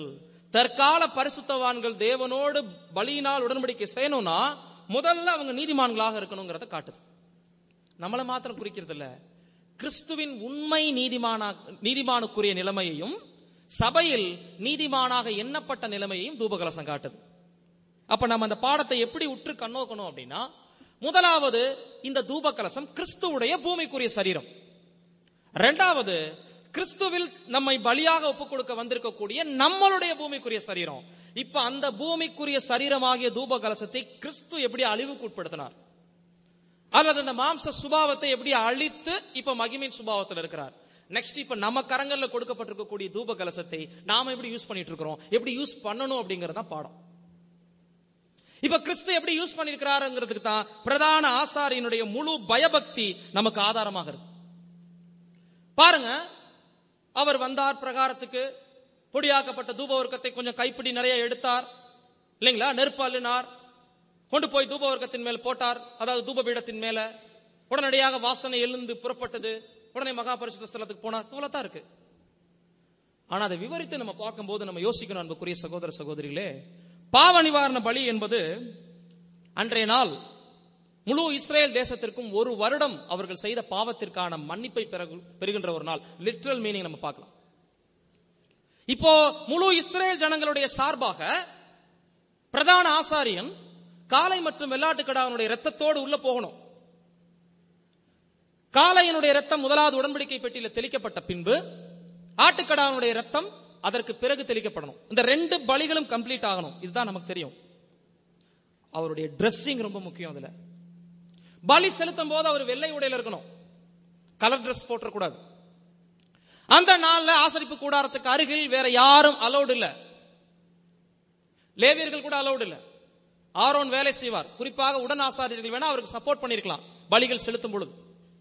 தற்கால பரிசுத்தவான்கள் தேவனோடு பலியினால் உடன்படிக்கை செய்யணும்னா முதல்ல அவங்க நீதிமான்களாக இருக்கணுங்கிறத காட்டுது நம்மளை மாத்திரம் குறிக்கிறது இல்ல கிறிஸ்துவின் உண்மை நீதிமானா நீதிமானுக்குரிய நிலைமையையும் சபையில் நீதிமானாக எண்ணப்பட்ட நிலைமையையும் தூபகலசம் காட்டுது அப்ப நம்ம அந்த பாடத்தை எப்படி உற்று கண்ணோக்கணும் அப்படின்னா முதலாவது இந்த தூபகலசம் கிறிஸ்துவுடைய பூமிக்குரிய சரீரம் ரெண்டாவது கிறிஸ்துவில் நம்மை பலியாக ஒப்புக் கொடுக்க வந்திருக்கக்கூடிய நம்மளுடைய பூமிக்குரிய சரீரம் இப்ப அந்த பூமிக்குரிய சரீரமாகிய தூப கலசத்தை கிறிஸ்து எப்படி அழிவுக்கு உட்படுத்தினார் அல்லது அந்த மாம்ச சுபாவத்தை எப்படி அழித்து இப்ப மகிமின் சுபாவத்தில் இருக்கிறார் நெக்ஸ்ட் இப்ப நம்ம கரங்கள்ல கொடுக்கப்பட்டிருக்கக்கூடிய தூப கலசத்தை நாம எப்படி யூஸ் பண்ணிட்டு இருக்கிறோம் எப்படி யூஸ் பண்ணணும் அப்படிங்கறத பாடம் இப்ப கிறிஸ்து எப்படி யூஸ் பண்ணிருக்கிறாருங்கிறதுக்கு தான் பிரதான ஆசாரியனுடைய முழு பயபக்தி நமக்கு ஆதாரமாக இருக்கு பாருங்க அவர் வந்தார் பிரகாரத்துக்கு பொடியாக்கப்பட்ட தூபவர்க்கத்தை கொஞ்சம் கைப்பிடி நிறைய எடுத்தார் இல்லைங்களா நெருப்பு அள்ளினார் கொண்டு போய் தூபவர்க்கத்தின் மேல் போட்டார் அதாவது தூபபீடத்தின் மேல உடனடியாக வாசனை எழுந்து புறப்பட்டது உடனே மகா பரிசுத்த ஸ்தலத்துக்கு போனார் இவ்வளவுதான் இருக்கு ஆனா அதை விவரித்து நம்ம பார்க்கும்போது நம்ம யோசிக்கணும் அன்புக்குரிய சகோதர சகோதரிகளே பாவ நிவாரண பலி என்பது அன்றைய நாள் முழு இஸ்ரேல் தேசத்திற்கும் ஒரு வருடம் அவர்கள் செய்த பாவத்திற்கான மன்னிப்பை பெறகு- பெறுகின்ற ஒரு நாள் லிட்ரல் மீனிங் நம்ம பார்க்கலாம் இப்போ முழு இஸ்ரேல் ஜனங்களுடைய சார்பாக பிரதான ஆசாரியன் காளை மற்றும் வெள்ளாட்டுக்கடாவனுடைய ரத்தத்தோடு உள்ள போகணும் காளையனுடைய ரத்தம் முதலாவது உடன்படிக்கை பெட்டியில தெளிக்கப்பட்ட பின்பு ஆட்டுக்கடாவனுடைய ரத்தம் அதற்கு பிறகு தெளிக்கப்படணும் இந்த ரெண்டு பலிகளும் கம்ப்ளீட் ஆகணும் இதுதான் நமக்கு தெரியும் அவருடைய ட்ரெஸ்ஸிங் ரொம்ப முக்கியம் அதுல பலி செலுத்தும் போது அவர் வெள்ளை உடையில இருக்கணும் கலர் Dress போட்டக்கூடாது அந்த நாள்ல ஆசரிப்பு கூடாரத்துக்கு அருகில் வேற யாரும் அலௌட் இல்ல லேவியர்கள் கூட அலௌட் இல்ல ஆரோன் வேலை செய்வார் குறிப்பாக உடன் ஆசாரியர்கள் வேணா அவருக்கு சப்போர்ட் பண்ணிருக்கலாம் பலிகள் செலுத்தும் பொழுது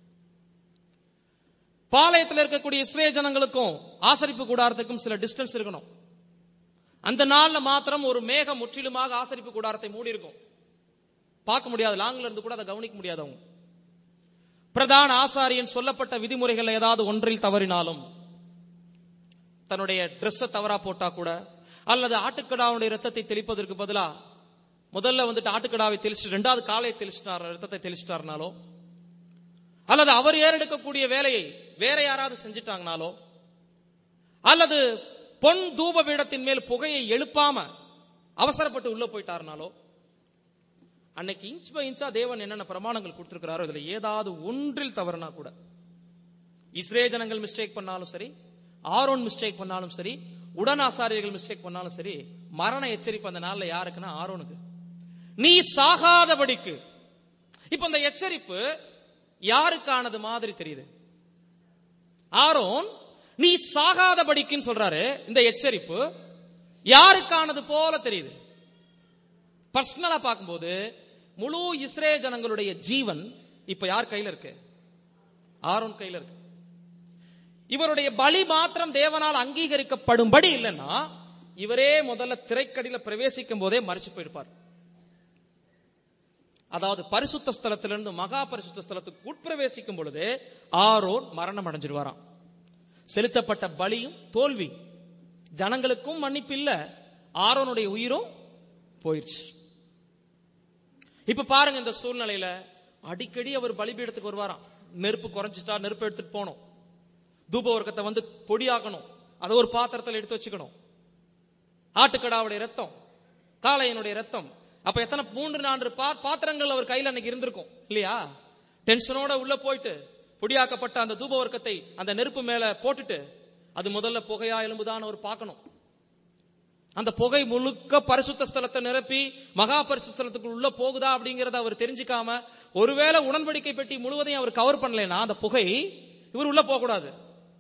பாளையத்தில் இருக்கக்கூடிய இஸ்ரேல் ஜனங்களுக்கும் ஆசரிப்பு கூடாரத்துக்கும் சில டிஸ்டன்ஸ் இருக்கணும் அந்த நாள்ல மாத்திரம் ஒரு மேகம் முற்றிலுமாக ஆசரிப்பு கூடாரத்தை மூடி இருக்கும் பார்க்க முடியாது லாங்ல இருந்து கூட அதை கவனிக்க முடியாது அவங்க பிரதான ஆசாரியன் சொல்லப்பட்ட விதிமுறைகள் ஏதாவது ஒன்றில் தவறினாலும் தன்னுடைய Dress தவறா போட்டா கூட அல்லது ஆட்டுக்கடாவுடைய ரத்தத்தை தெளிப்பதற்கு பதிலா முதல்ல வந்துட்டு ஆட்டுக்கடாவை தெளிச்சு ரெண்டாவது காலையை தெளிச்சிட்டார் ரத்தத்தை தெளிச்சிட்டாருனாலோ அல்லது அவர் ஏறெடுக்கக்கூடிய வேலையை வேற யாராவது செஞ்சிட்டாங்கனாலோ அல்லது பொன் தூப பீடத்தின் மேல் புகையை எழுப்பாம அவசரப்பட்டு உள்ள போயிட்டாருனாலோ அன்னைக்கு இன்ச் பை இன்ச்சா தேவன் என்னென்ன பிரமாணங்கள் கொடுத்திருக்கிறாரோ இதுல ஏதாவது ஒன்றில் தவறுனா கூட இஸ்ரே ஜனங்கள் மிஸ்டேக் பண்ணாலும் சரி ஆரோன் மிஸ்டேக் பண்ணாலும் சரி உடன் ஆசாரியர்கள் மிஸ்டேக் பண்ணாலும் சரி மரண எச்சரிப்பு அந்த நாள்ல யாருக்குன்னா ஆரோனுக்கு நீ சாகாதபடிக்கு இப்ப இந்த எச்சரிப்பு யாருக்கானது மாதிரி தெரியுது ஆரோன் நீ சாகாதபடிக்குன்னு சொல்றாரு இந்த எச்சரிப்பு யாருக்கானது போல தெரியுது பர்சனலா பார்க்கும்போது முழு இஸ்ரே ஜனங்களுடைய ஜீவன் இப்ப யார் கையில இருக்கு ஆரோன் கையில இருக்கு இவருடைய பலி மாத்திரம் தேவனால் அங்கீகரிக்கப்படும்படி இல்லைன்னா இவரே முதல்ல திரைக்கடியில பிரவேசிக்கும் போதே மறைச்சு போயிருப்பார் அதாவது பரிசுத்த ஸ்தலத்திலிருந்து மகா பரிசுத்த ஸ்தலத்துக்கு உட்பிரவேசிக்கும் பொழுது ஆரோன் மரணம் அடைஞ்சிருவாராம் செலுத்தப்பட்ட பலியும் தோல்வி ஜனங்களுக்கும் மன்னிப்பு இல்ல ஆரோனுடைய உயிரும் போயிருச்சு இப்ப பாருங்க இந்த சூழ்நிலையில அடிக்கடி அவர் பலிபீடத்துக்கு வருவாராம் நெருப்பு குறைஞ்சிட்டா நெருப்பு எடுத்துட்டு போகணும் தூப வர்க்கத்தை வந்து பொடியாக்கணும் அதை ஒரு பாத்திரத்தில் எடுத்து வச்சுக்கணும் ஆட்டுக்கடாவுடைய ரத்தம் காளையனுடைய ரத்தம் அப்ப எத்தனை மூன்று நான்கு பா- பாத்திரங்கள் அவர் கையில அன்னைக்கு இருந்திருக்கும் இல்லையா டென்ஷனோட உள்ள போயிட்டு பொடியாக்கப்பட்ட அந்த தூப வர்க்கத்தை அந்த நெருப்பு மேல போட்டுட்டு அது முதல்ல புகையா எலும்புதான் அவர் பார்க்கணும் அந்த புகை முழுக்க பரிசுத்த ஸ்தலத்தை நிரப்பி மகா பரிசுத்த ஸ்தலத்துக்கு உள்ள போகுதா அப்படிங்கறத அவர் தெரிஞ்சுக்காம ஒருவேளை உடன்படிக்கை பெட்டி முழுவதையும் அவர் கவர் பண்ணலைன்னா அந்த புகை இவர் உள்ள போக கூடாது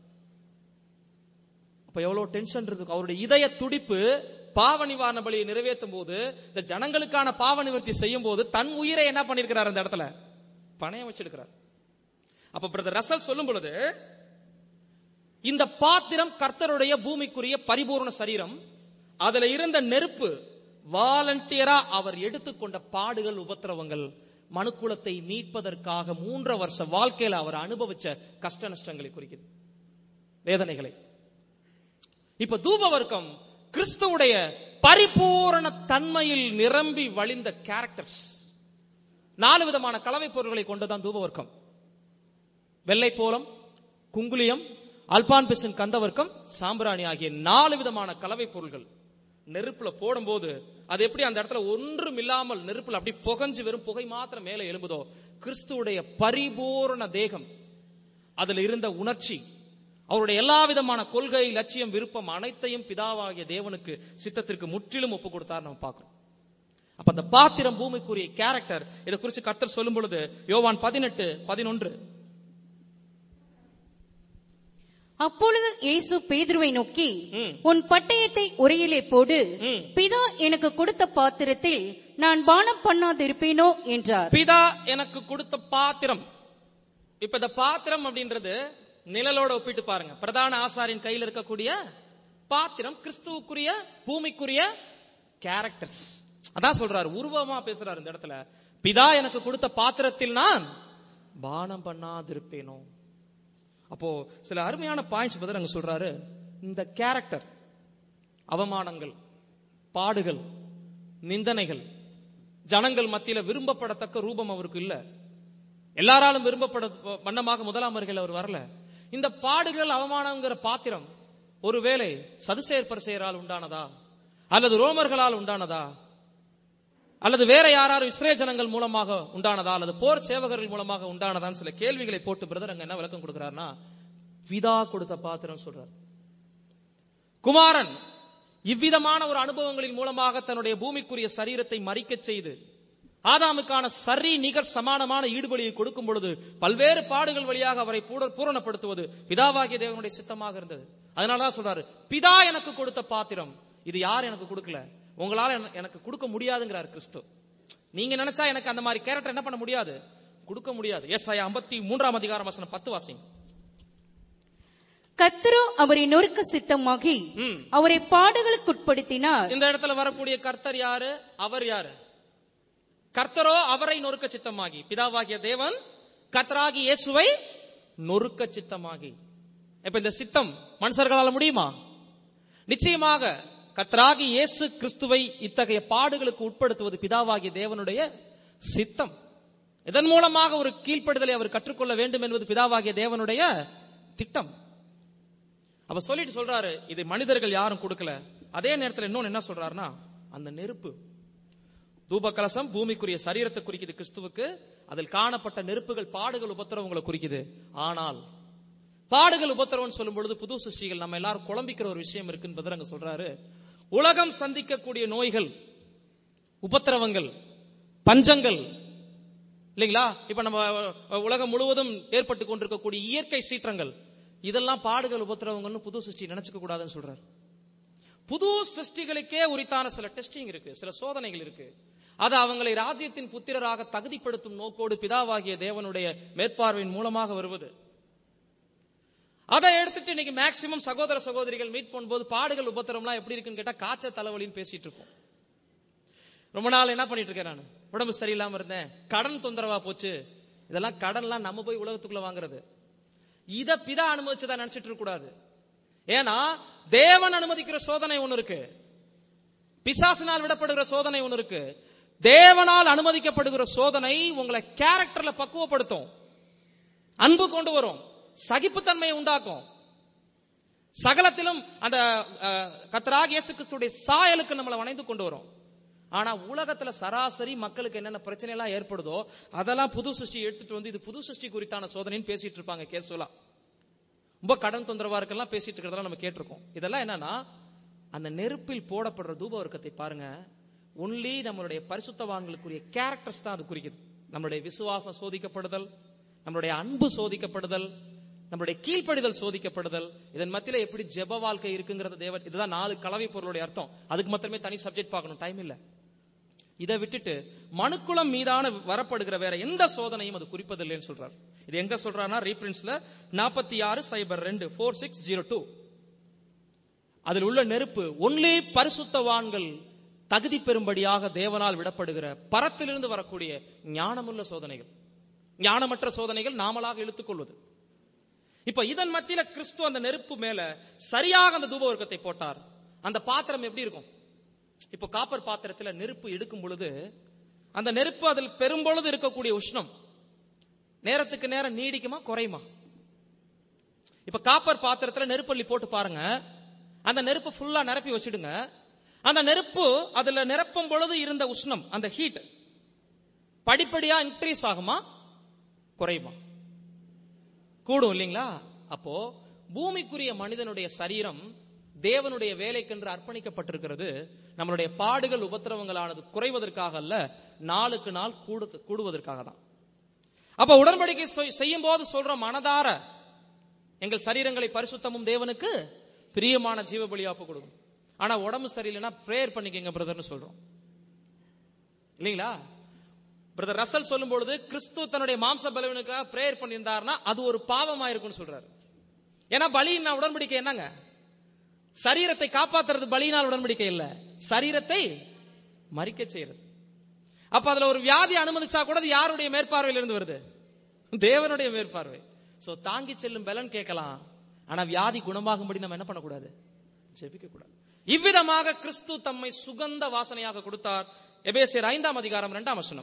அப்ப எவ்வளவு டென்ஷன் இருக்கு அவருடைய இதய துடிப்பு பாவ நிவாரண பலியை நிறைவேற்றும் போது இந்த ஜனங்களுக்கான பாவ நிவர்த்தி செய்யும் போது தன் உயிரை என்ன பண்ணிருக்கிறார் அந்த இடத்துல பணையம் வச்சிருக்கிறார் அப்ப பிரதர் ரசல் சொல்லும் பொழுது இந்த பாத்திரம் கர்த்தருடைய பூமிக்குரிய பரிபூர்ண சரீரம் அதுல இருந்த நெருப்பு வாலண்டியரா அவர் எடுத்துக்கொண்ட பாடுகள் உபத்திரவங்கள் மனுக்குலத்தை மீட்பதற்காக மூன்று வருஷ வாழ்க்கையில அவர் அனுபவிச்ச கஷ்ட நஷ்டங்களை குறிக்குது வேதனைகளை இப்ப தூப வர்க்கம் கிறிஸ்துவுடைய பரிபூரண தன்மையில் நிரம்பி வழிந்த கேரக்டர்ஸ் நாலு விதமான கலவை பொருட்களை கொண்டுதான் தூபவர்க்கம் வெள்ளை போலம் குங்குலியம் அல்பான் பிசின் கந்தவர்க்கம் சாம்பிராணி ஆகிய நாலு விதமான கலவை பொருள்கள் நெருப்புல போடும்போது அது எப்படி அந்த இடத்துல ஒன்றும் இல்லாமல் நெருப்புல அப்படி புகஞ்சு வெறும் புகை மாத்திரம் மேலே எழும்புதோ கிறிஸ்துவுடைய பரிபூரண தேகம் அதுல இருந்த உணர்ச்சி அவருடைய எல்லா விதமான கொள்கை லட்சியம் விருப்பம் அனைத்தையும் பிதாவாகிய தேவனுக்கு சித்தத்திற்கு முற்றிலும் ஒப்பு கொடுத்தார் நம்ம பார்க்கிறோம் அப்ப அந்த பாத்திரம் பூமிக்குரிய கேரக்டர் இதை குறித்து கர்த்தர் சொல்லும் பொழுது யோவான் பதினெட்டு பதினொன்று அப்பொழுது இயேசு பேதுருவை நோக்கி ம். உன் பட்டயத்தை உரையிலே போடு ம். பிதா எனக்கு கொடுத்த பாத்திரத்தில் நான் பானம் பண்ணாதிருப்பேனோ என்றார் பிதா எனக்கு கொடுத்த பாத்திரம் இப்ப இந்த பாத்திரம் அப்படின்றது நிழலோட ஒப்பிட்டு பாருங்க பிரதான ஆசாரின் கையில் இருக்கக்கூடிய பாத்திரம் கிறிஸ்துவுக்குரிய பூமிக்குரிய கேரக்டர்ஸ் அதான் சொல்றாரு உருவமா பேசுறாரு இந்த இடத்துல பிதா எனக்கு கொடுத்த பாத்திரத்தில் நான் பானம் பண்ணாதிருப்பேனோ அப்போ சில அருமையான பாயிண்ட்ஸ் பதில் அங்க சொல்றாரு இந்த கேரக்டர் அவமானங்கள் பாடுகள் நிந்தனைகள் ஜனங்கள் மத்தியில விரும்பப்படத்தக்க ரூபம் அவருக்கு இல்ல எல்லாராலும் விரும்பப்பட வண்ணமாக முதலாம் வருகையில் அவர் வரல இந்த பாடுகள் அவமானங்கிற பாத்திரம் ஒருவேளை சதுசேர் பரிசெயரால் உண்டானதா அல்லது ரோமர்களால் உண்டானதா அல்லது வேற யாராரும் இஸ்ரேல் ஜனங்கள் மூலமாக உண்டானதா அல்லது போர் சேவகர்கள் மூலமாக உண்டானதான்னு சில கேள்விகளை போட்டு பிரதர் அங்க என்ன விளக்கம் கொடுக்கிறாருன்னா பிதா கொடுத்த பாத்திரம் சொல்றார் குமாரன் இவ்விதமான ஒரு அனுபவங்களின் மூலமாக தன்னுடைய பூமிக்குரிய சரீரத்தை மறிக்கச் செய்து ஆதாமுக்கான சரி நிகர் சமானமான ஈடுபலியை கொடுக்கும் பொழுது பல்வேறு பாடுகள் வழியாக அவரை பூர- பூரணப்படுத்துவது பிதாவாகிய தேவனுடைய சித்தமாக இருந்தது அதனாலதான் சொல்றாரு பிதா எனக்கு கொடுத்த பாத்திரம் இது யார் எனக்கு கொடுக்கல உங்களால என- எனக்கு கொடுக்க முடியாதுங்கிறார் கிறிஸ்து நீங்க நினைச்சா எனக்கு அந்த மாதிரி கேரக்டர் என்ன பண்ண முடியாது கொடுக்க முடியாது எஸ் ஐ ஐம்பத்தி மூன்றாம் அதிகாரம் வசனம் பத்து வாசிங்க கர்த்தரோ அவரை நொறுக்க சித்தமாகி ம். அவரை பாடுகளுக்குட்படுத்தினார் இந்த இடத்துல வரக்கூடிய கர்த்தர் யாரு அவர் யாரு கர்த்தரோ அவரை நொறுக்க சித்தமாகி பிதாவாகிய தேவன் கர்த்தராகி இயேசுவை நொறுக்க சித்தமாகி இப்ப இந்த சித்தம் மனுஷர்களால முடியுமா நிச்சயமாக கர்த்தராகி இயேசு கிறிஸ்துவை இத்தகைய பாடுகளுக்கு உட்படுத்துவது பிதாவாகிய தேவனுடைய சித்தம் இதன் மூலமாக ஒரு கீழ்ப்படுதலை அவர் கற்றுக்கொள்ள வேண்டும் என்பது பிதாவாகிய தேவனுடைய திட்டம் அப்ப சொல்லிட்டு சொல்றாரு இது மனிதர்கள் யாரும் கொடுக்கல அதே நேரத்தில் இன்னொன்னு என்ன சொல்றாருன்னா அந்த நெருப்பு தூப கலசம் பூமிக்குரிய சரீரத்தை குறிக்குது கிறிஸ்துவுக்கு அதில் காணப்பட்ட நெருப்புகள் பாடுகள் உபத்திரவங்களை குறிக்குது ஆனால் பாடுகள் உபத்திரவம் சொல்லும் பொழுது புது சிருஷ்டிகள் நம்ம எல்லாரும் குழம்பிக்கிற ஒரு விஷயம் இருக்குன்னு அங்க சொல்றாரு உலகம் சந்திக்கக்கூடிய நோய்கள் உபத்திரவங்கள் பஞ்சங்கள் இல்லைங்களா இப்ப நம்ம அஹ், உலகம் முழுவதும் ஏற்பட்டு கொண்டிருக்கக்கூடிய இயற்கை சீற்றங்கள் இதெல்லாம் பாடுகள் உபத்திரவங்கள்னு புது சிருஷ்டி நினைச்சுக்க கூடாதுன்னு சொல்றாரு புது சிருஷ்டிகளுக்கே உரித்தான சில டெஸ்டிங் இருக்கு சில சோதனைகள் இருக்கு அது அவங்களை ராஜ்யத்தின் புத்திரராக தகுதிப்படுத்தும் நோக்கோடு பிதாவாகிய தேவனுடைய மேற்பார்வையின் மூலமாக வருவது அதை எடுத்துட்டு இன்னைக்கு மேக்சிமம் சகோதர சகோதரிகள் மீட் பண்ணும்போது பாடுகள் உபத்திரம்லாம் எப்படி இருக்குன்னு கேட்டா காய்ச்சல் தலைவலின்னு பேசிட்டு இருக்கோம் ரொம்ப நாள் என்ன பண்ணிட்டு இருக்கேன் நான் உடம்பு சரியில்லாம இருந்தேன் கடன் தொந்தரவா போச்சு இதெல்லாம் கடன்லாம் நம்ம போய் உலகத்துக்குள்ள வாங்குறது இத பிதா அனுமதிச்சதா நினைச்சிட்டு இருக்க கூடாது ஏன்னா தேவன் அனுமதிக்கிற சோதனை ஒண்ணு இருக்கு பிசாசினால் விடப்படுகிற சோதனை ஒண்ணு இருக்கு தேவனால் அனுமதிக்கப்படுகிற சோதனை உங்களை கேரக்டர்ல பக்குவப்படுத்தும் அன்பு கொண்டு வரும் சகிப்புத்தன்மையை உண்டாக்கும் சகலத்திலும் அந்த அஹ், கர்த்தராகிய இயேசு கிறிஸ்துடைய சாயலுக்கு நம்மளை வணைந்து கொண்டு வரும் ஆனா உலகத்துல சராசரி மக்களுக்கு என்னென்ன பிரச்சனை எல்லாம் ஏற்படுதோ அதெல்லாம் புது சிருஷ்டி எடுத்துட்டு வந்து இது புது சிருஷ்டி குறித்தான சோதனைன்னு பேசிட்டு இருப்பாங்க கேசுவலா ரொம்ப கடன் தொந்தரவா இருக்கலாம் பேசிட்டு இருக்கிறதெல்லாம் நம்ம கேட்டிருக்கோம் இதெல்லாம் என்னன்னா அந்த நெருப்பில் போடப்படுற தூப வர்க்கத்தை பாருங்க ஒன்லி நம்மளுடைய பரிசுத்தவான்களுக்குரிய கேரக்டர்ஸ் தான் அது குறிக்குது நம்மளுடைய விசுவாசம் சோதிக்கப்படுதல் நம்மளுடைய அன்பு சோதிக்கப்படுதல் நம்மளுடைய கீழ்ப்படிதல் சோதிக்கப்படுதல் இதன் மத்தியில எப்படி ஜெப வாழ்க்கை இருக்குங்கிறத தேவன் இதுதான் நாலு கலவை பொருளுடைய அர்த்தம் அதுக்கு மாத்திரமே தனி சப்ஜெக்ட் பார்க்கணும் டைம் இல்ல இதை விட்டுட்டு மனுக்குளம் மீதான வரப்படுகிற வேற எந்த சோதனையும் அது குறிப்பதில்லைன்னு சொல்றார் இது எங்க சொல்றாருன்னா ரீபிரின்ஸ்ல நாற்பத்தி ஆறு சைபர் ரெண்டு ஃபோர் சிக்ஸ் ஜீரோ டூ அதில் உள்ள நெருப்பு ஒன்லி பரிசுத்தவான்கள் தகுதி பெறும்படியாக தேவனால் விடப்படுகிற பரத்திலிருந்து வரக்கூடிய ஞானமுள்ள சோதனைகள் ஞானமற்ற சோதனைகள் நாமளாக இழுத்துக்கொள்வது இப்ப இதன் மத்தியில கிறிஸ்து அந்த நெருப்பு மேல சரியாக அந்த தூபவர்க்கத்தை போட்டார் அந்த பாத்திரம் எப்படி இருக்கும் இப்போ காப்பர் பாத்திரத்துல நெருப்பு எடுக்கும் பொழுது அந்த நெருப்பு அதில் பெரும்பொழுது இருக்கக்கூடிய உஷ்ணம் நேரத்துக்கு நேரம் நீடிக்குமா குறையுமா இப்ப காப்பர் பாத்திரத்துல நெருப்பள்ளி போட்டு பாருங்க அந்த நெருப்பு ஃபுல்லா நிரப்பி வச்சிடுங்க அந்த நெருப்பு அதுல நிரப்பும் பொழுது இருந்த உஷ்ணம் அந்த ஹீட் படிப்படியா இன்க்ரீஸ் ஆகுமா குறையுமா கூடும் இல்லைங்களா அப்போ பூமிக்குரிய மனிதனுடைய சரீரம் தேவனுடைய வேலைக்கென்று அர்ப்பணிக்கப்பட்டிருக்கிறது நம்மளுடைய பாடுகள் உபத்திரவங்களானது குறைவதற்காக அல்ல நாளுக்கு நாள் கூடு கூடுவதற்காக தான் அப்ப உடன்படிக்கை செய்- செய்யும் போது சொல்றோம் மனதார எங்கள் சரீரங்களை பரிசுத்தமும் தேவனுக்கு பிரியமான ஜீவ பலியா ஒப்பு கொடுக்கும் ஆனா உடம்பு சரியில்லைன்னா பிரேயர் பண்ணிக்கங்க பிரதர்னு சொல்றோம் இல்லைங்களா பிரதர் ரசல் சொல்லும் பொழுது கிறிஸ்து தன்னுடைய மாம்ச பலவீனுக்காக பிரேயர் பண்ணியிருந்தாருன்னா அது ஒரு பாவமா இருக்கும்னு சொல்றாரு ஏன்னா பலியினா உடன்படிக்கை என்னங்க சரீரத்தை காப்பாத்துறது பலியினால் உடன்படிக்கை இல்ல சரீரத்தை மறிக்க செய்யறது அப்ப அதுல ஒரு வியாதி அனுமதிச்சா கூட அது யாருடைய மேற்பார்வையில இருந்து வருது தேவனுடைய மேற்பார்வை சோ தாங்கி செல்லும் பலன் கேட்கலாம் ஆனா வியாதி குணமாகும்படி நம்ம என்ன பண்ணக்கூடாது ஜெபிக்க கூடாது இவ்விதமாக கிறிஸ்து தம்மை சுகந்த வாசனையாக கொடுத்தார் எபேசியர் ஐந்தாம் அதிகாரம் இரண்டாம் வசனம்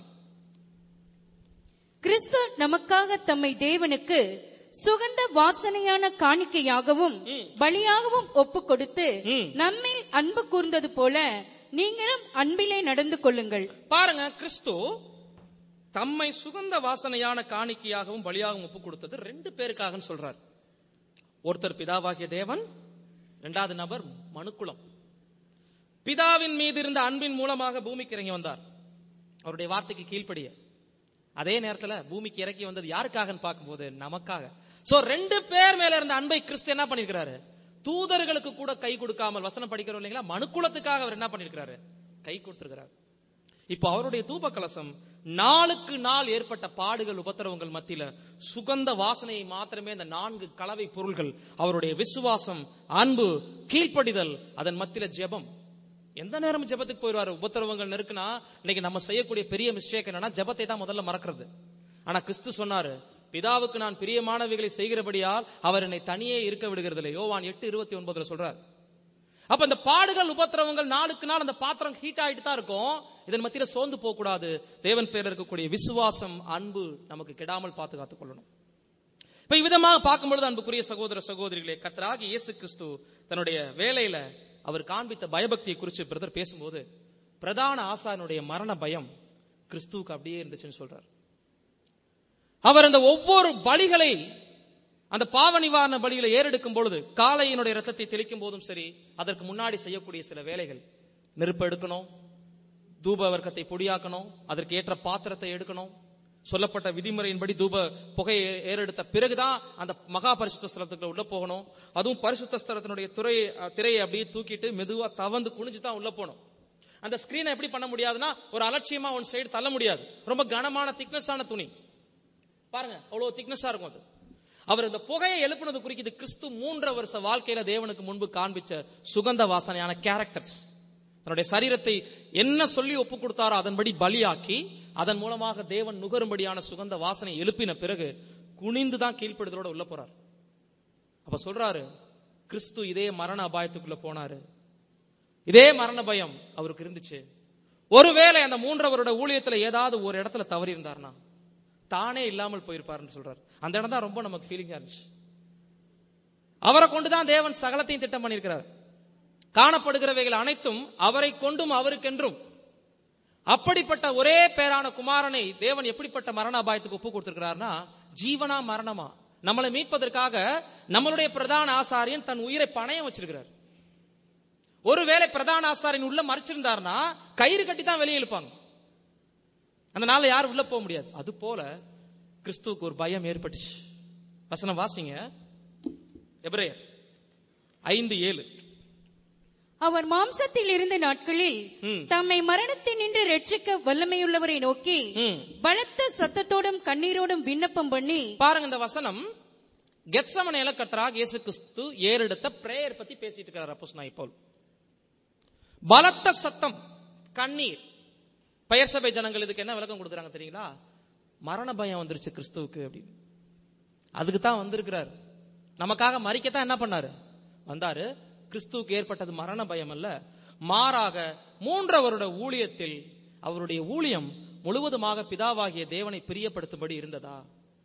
கிறிஸ்து நமக்காக தம்மை தேவனுக்கு சுகந்த வாசனையான காணிக்கையாகவும் பலியாகவும் ஒப்பு கொடுத்து ம். நம்மில் அன்பு கூர்ந்தது போல நீங்களும் அன்பிலே நடந்து கொள்ளுங்கள் பாருங்க கிறிஸ்து தம்மை சுகந்த வாசனையான காணிக்கையாகவும் பலியாகவும் ஒப்பு கொடுத்தது ரெண்டு பேருக்காகன்னு சொல்றார் ஒருத்தர் பிதாவாகிய தேவன் இரண்டாவது நபர் மனுக்குலம் பிதாவின் மீது இருந்த அன்பின் மூலமாக பூமிக்கு இறங்கி வந்தார் அவருடைய வார்த்தைக்கு கீழ்ப்படிய அதே நேரத்துல பூமிக்கு இறக்கி வந்தது யாருக்காகன்னு பார்க்கும்போது நமக்காக சோ ரெண்டு பேர் மேல இருந்த அன்பை கிறிஸ்து என்ன பண்ணிருக்கிறாரு தூதர்களுக்கு கூட கை கொடுக்காமல் வசனம் படிக்கிறோம் இல்லைங்களா மனுக்குலத்துக்காக அவர் என்ன பண்ணிருக்கிறாரு கை கொடுத்திருக்கிறார் இப்போ அவருடைய தூப கலசம் நாளுக்கு நாள் ஏற்பட்ட பாடுகள் உபத்திரவங்கள் மத்தியில சுகந்த வாசனையை மாத்திரமே இந்த நான்கு கலவை பொருள்கள் அவருடைய விசுவாசம் அன்பு கீழ்ப்படிதல் அதன் மத்தியில ஜெபம் எந்த நேரம் ஜெபத்துக்கு போயிடுவாரு உபத்திரவங்கள் நெருக்குனா இன்னைக்கு நம்ம செய்யக்கூடிய பெரிய மிஸ்டேக் என்னன்னா ஜெபத்தை தான் முதல்ல மறக்கிறது ஆனா கிறிஸ்து சொன்னாரு பிதாவுக்கு நான் பிரியமானவைகளை செய்கிறபடியால் அவர் என்னை தனியே இருக்க விடுகிறதில்லை யோவான் எட்டு இருபத்தி ஒன்பதுல சொல்றார் அப்ப இந்த பாடுகள் உபத்திரவங்கள் நாளுக்கு நாள் அந்த பாத்திரம் ஹீட் ஆயிட்டு தான் இருக்கும் இதன் மத்தியில சோர்ந்து போக கூடாது தேவன் பேர்ல இருக்கக்கூடிய விசுவாசம் அன்பு நமக்கு கெடாமல் பார்த்து காத்துக் கொள்ளணும் இப்ப இவ்விதமாக பார்க்கும்பொழுது அன்புக்குரிய சகோதர சகோதரிகளே கத்தராகி இயேசு கிறிஸ்து தன்னுடைய வேலையில அவர் காண்பித்த பயபக்தியை குறித்து பிரதர் பேசும்போது பிரதான ஆசாரனுடைய மரண பயம் கிறிஸ்துவுக்கு அப்படியே இருந்துச்சுன்னு சொல்றார் அவர் அந்த ஒவ்வொரு பலிகளை அந்த பாவ நிவாரண பலிகளை ஏறெடுக்கும் பொழுது காளையினுடைய ரத்தத்தை தெளிக்கும் போதும் சரி அதற்கு முன்னாடி செய்யக்கூடிய சில வேலைகள் நெருப்பு எடுக்கணும் தூப வர்க்கத்தை பொடியாக்கணும் அதற்கு ஏற்ற பாத்திரத்தை எடுக்கணும் சொல்லப்பட்ட விதிமுறையின்படி தூப புகையை ஏறெடுத்த பிறகுதான் அந்த மகா பரிசுத்த ஸ்தலத்துக்குள்ள உள்ள போகணும் அதுவும் பரிசுத்த ஸ்தலத்தினுடைய துறையை அஹ், திரையை அப்படியே தூக்கிட்டு மெதுவா தவந்து குனிஞ்சு தான் உள்ள போகணும் அந்த ஸ்கிரீனை எப்படி பண்ண முடியாதுன்னா ஒரு அலட்சியமா ஒன் சைடு தள்ள முடியாது ரொம்ப கனமான திக்னஸான துணி பாருங்க அவ்வளவு திக்னஸா இருக்கும் அது அவர் இந்த புகையை எழுப்புனது குறிக்குது கிறிஸ்து மூன்றரை வருஷ வாழ்க்கையில தேவனுக்கு முன்பு காண்பிச்ச சுகந்த வாசனையான கேரக்டர்ஸ் தன்னுடைய சரீரத்தை என்ன சொல்லி ஒப்பு கொடுத்தாரோ அதன்படி பலியாக்கி அதன் மூலமாக தேவன் நுகரும்படியான சுகந்த வாசனை எழுப்பின பிறகு குனிந்து தான் கீழ்ப்படுதலோட உள்ள போறார் அப்ப சொல்றாரு கிறிஸ்து இதே மரண அபாயத்துக்குள்ள போனாரு இதே மரண பயம் அவருக்கு இருந்துச்சு ஒருவேளை அந்த மூன்றவரோட ஊழியத்துல ஏதாவது ஒரு இடத்துல தவறி இருந்தார்னா தானே இல்லாமல் போயிருப்பாருன்னு சொல்றாரு அந்த இடம் தான் ரொம்ப நமக்கு ஃபீலிங்கா இருந்துச்சு அவரை கொண்டுதான் தேவன் சகலத்தையும் திட்டம் பண்ணியிருக்கிறார் காணப்படுகிறவைகள் அனைத்தும் அவரை கொண்டும் அவருக்கென்றும் அப்படிப்பட்ட ஒரே பேரான குமாரனை தேவன் எப்படிப்பட்ட மரண அபாயத்துக்கு ஒப்பு கொடுத்திருக்கிறார்னா ஜீவனா மரணமா நம்மளை மீட்பதற்காக நம்மளுடைய பிரதான ஆசாரியன் தன் உயிரை பணயம் வச்சிருக்கிறார் ஒருவேளை பிரதான ஆசாரியன் உள்ள மறைச்சிருந்தார்னா கயிறு கட்டி தான் வெளியே இழுப்பாங்க அந்த நாள்ல யாரும் உள்ள போக முடியாது அது போல கிறிஸ்துவுக்கு ஒரு பயம் ஏற்பட்டுச்சு வசனம் வாசிங்க எபிரேயர் ஐந்து ஏழு அவர் மாம்சத்தில் இருந்த நாட்களில் ம். தம்மை மரணத்தினின்று ரட்சிக்க வல்லமையுள்ளவரை நோக்கி ம். பலத்த சத்தத்தோடும் கண்ணீரோடும் விண்ணப்பம் பண்ணி பாருங்க இந்த வசனம் கெத்சமனையில கர்த்தராக இயேசு கிறிஸ்து ஏறெடுத்த பிரேயர் பத்தி பேசிட்டு இருக்கிறார் அப்போஸ் நான் இப்போ பலத்த சத்தம் கண்ணீர் பெயர் சபை ஜனங்கள் இதுக்கு என்ன விளக்கம் கொடுக்குறாங்க தெரியுங்களா மரண பயம் வந்துருச்சு கிறிஸ்துவுக்கு அப்படின்னு அதுக்கு தான் வந்திருக்கிறார் நமக்காக மறிக்கத்தான் என்ன பண்ணாரு வந்தாரு கிறிஸ்துவுக்கு ஏற்பட்டது மரண பயம் அல்ல மாறாக மூன்று வருட ஊழியத்தில் அவருடைய ஊழியம் முழுவதுமாக பிதாவாகிய தேவனை பிரியப்படுத்தும்படி இருந்ததா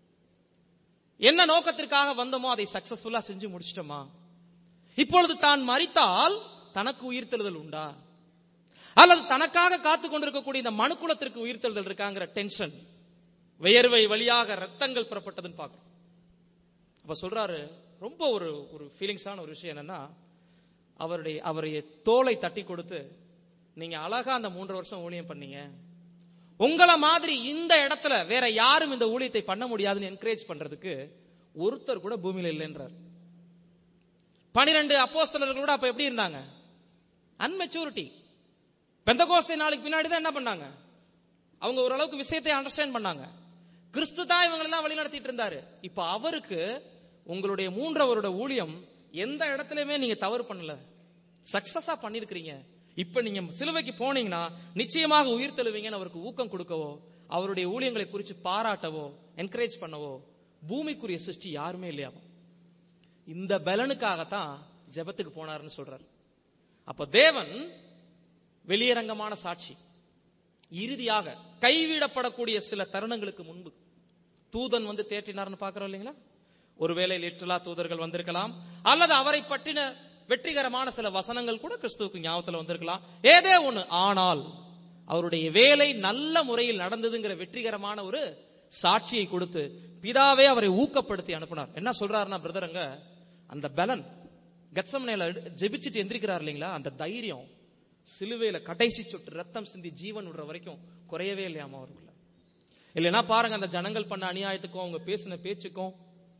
என்ன நோக்கத்திற்காக வந்தோமோ அதை சக்சஸ்ஃபுல்லா செஞ்சு முடிச்சிட்டோமா இப்பொழுது தான் மறித்தால் தனக்கு உயிர்த்தெழுதல் உண்டா அல்லது தனக்காக காத்து கொண்டிருக்கக்கூடிய இந்த மனுக்குலத்திற்கு உயிர்த்தெழுதல் இருக்காங்கிற டென்ஷன் வியர்வை வழியாக ரத்தங்கள் புறப்பட்டதுன்னு பார்க்கிறோம் அப்ப சொல்றாரு ரொம்ப ஒரு ஒரு ஃபீலிங்ஸான ஒரு விஷயம் என்னன்னா அவருடைய அவருடைய தோலை தட்டி கொடுத்து நீங்க அழகா அந்த மூன்று வருஷம் ஊழியம் பண்ணீங்க உங்களை மாதிரி இந்த இடத்துல வேற யாரும் இந்த ஊழியத்தை பண்ண முடியாதுன்னு என்கரேஜ் பண்றதுக்கு ஒருத்தர் கூட பூமியில இல்லைன்றார் பனிரெண்டு அப்போஸ்தலர்கள் கூட அப்ப எப்படி இருந்தாங்க அன்மெச்சூரிட்டி பெந்தகோஸ்தை நாளுக்கு பின்னாடி தான் என்ன பண்ணாங்க அவங்க ஓரளவுக்கு விஷயத்தை அண்டர்ஸ்டாண்ட் பண்ணாங்க கிறிஸ்து தான் இவங்க எல்லாம் வழி நடத்திட்டு இருந்தாரு இப்ப அவருக்கு உங்களுடைய மூன்றவரோட ஊழியம் எந்த இடத்துலயுமே நீங்க தவறு பண்ணல சக்சஸா பண்ணிருக்கிறீங்க இப்ப நீங்க சிலுவைக்கு போனீங்கன்னா நிச்சயமாக உயிர் தெழுவீங்கன்னு அவருக்கு ஊக்கம் கொடுக்கவோ அவருடைய ஊழியங்களை குறித்து பாராட்டவோ என்கரேஜ் பண்ணவோ பூமிக்குரிய சிருஷ்டி யாருமே இல்லையாவும் இந்த பலனுக்காகத்தான் ஜெபத்துக்கு போனாருன்னு சொல்றாரு அப்ப தேவன் வெளியரங்கமான சாட்சி இறுதியாக கைவிடப்படக்கூடிய சில தருணங்களுக்கு முன்பு தூதன் வந்து தேற்றினார்னு பாக்குறோம் இல்லைங்களா ஒருவேளை லிட்டலா தூதர்கள் வந்திருக்கலாம் அல்லது அவரை பற்றின வெற்றிகரமான சில வசனங்கள் கூட கிறிஸ்துவுக்கு ஞாபகத்துல வந்திருக்கலாம் ஏதே ஒண்ணு ஆனால் அவருடைய வேலை நல்ல முறையில் நடந்ததுங்கிற வெற்றிகரமான ஒரு சாட்சியை கொடுத்து பிதாவே அவரை ஊக்கப்படுத்தி அனுப்பினார் என்ன சொல்றாருன்னா பிரதரங்க அந்த பலன் கெட்சமனையில ஜெபிச்சுட்டு எந்திரிக்கிறார் இல்லைங்களா அந்த தைரியம் சிலுவையில கடைசி சொட்டு ரத்தம் சிந்தி ஜீவன் விடுற வரைக்கும் குறையவே இல்லையாமா அவருக்குள்ள இல்லைன்னா பாருங்க அந்த ஜனங்கள் பண்ண அநியாயத்துக்கும் அவங்க பேசின பேச்சுக்கும்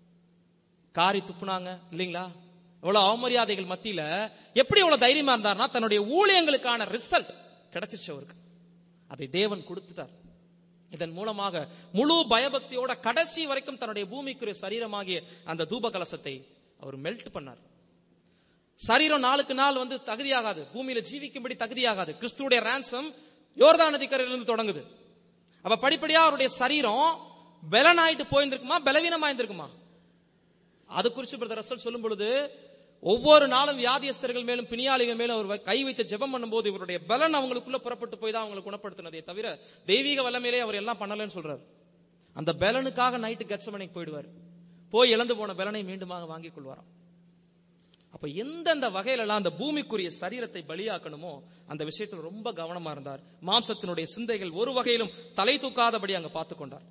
காரி துப்புனாங்க இல்லைங்களா எவ்வளவு அவமரியாதைகள் மத்தியில எப்படி எவ்வளவு தைரியமா இருந்தார்னா தன்னுடைய ஊழியங்களுக்கான ரிசல்ட் கிடைச்சிருச்சு அவருக்கு அதை தேவன் கொடுத்துட்டார் இதன் மூலமாக முழு பயபக்தியோட கடைசி வரைக்கும் தன்னுடைய பூமிக்குரிய சரீரமாகிய அந்த தூப கலசத்தை அவர் மெல்ட் பண்ணார் சரீரம் நாளுக்கு நாள் வந்து தகுதியாகாது பூமியில ஜீவிக்கும்படி தகுதியாகாது கிறிஸ்துடைய ரான்சம் யோர்தான் நதிக்கரையிலிருந்து தொடங்குது அப்ப படிப்படியா அவருடைய சரீரம் பலனாயிட்டு போயிருந்திருக்குமா பலவீனமா இருந்திருக்குமா அது குறித்து பிரதர் ரசல் சொல்லும் பொழுது ஒவ்வொரு நாளும் வியாதியஸ்தர்கள் மேலும் பிணியாளிகள் மேலும் அவர் கை வைத்து ஜெபம் பண்ணும்போது இவருடைய பலன் அவங்களுக்குள்ள புறப்பட்டு போய் தான் அவங்களை குணப்படுத்தினதே தவிர தெய்வீக வல்லமையிலே அவர் எல்லாம் பண்ணலன்னு சொல்றாரு அந்த பலனுக்காக நைட்டு கச்சமனைக்கு போயிடுவார் போய் இழந்து போன பலனை மீண்டுமாக வாங்கிக் கொள்வாராம் அப்ப எந்தெந்த வகையிலலாம் அந்த பூமிக்குரிய சரீரத்தை பலியாக்கணுமோ அந்த விஷயத்தில் ரொம்ப கவனமா இருந்தார் மாம்சத்தினுடைய சிந்தைகள் ஒரு வகையிலும் தலை தூக்காதபடி அங்க பார்த்து கொண்டார்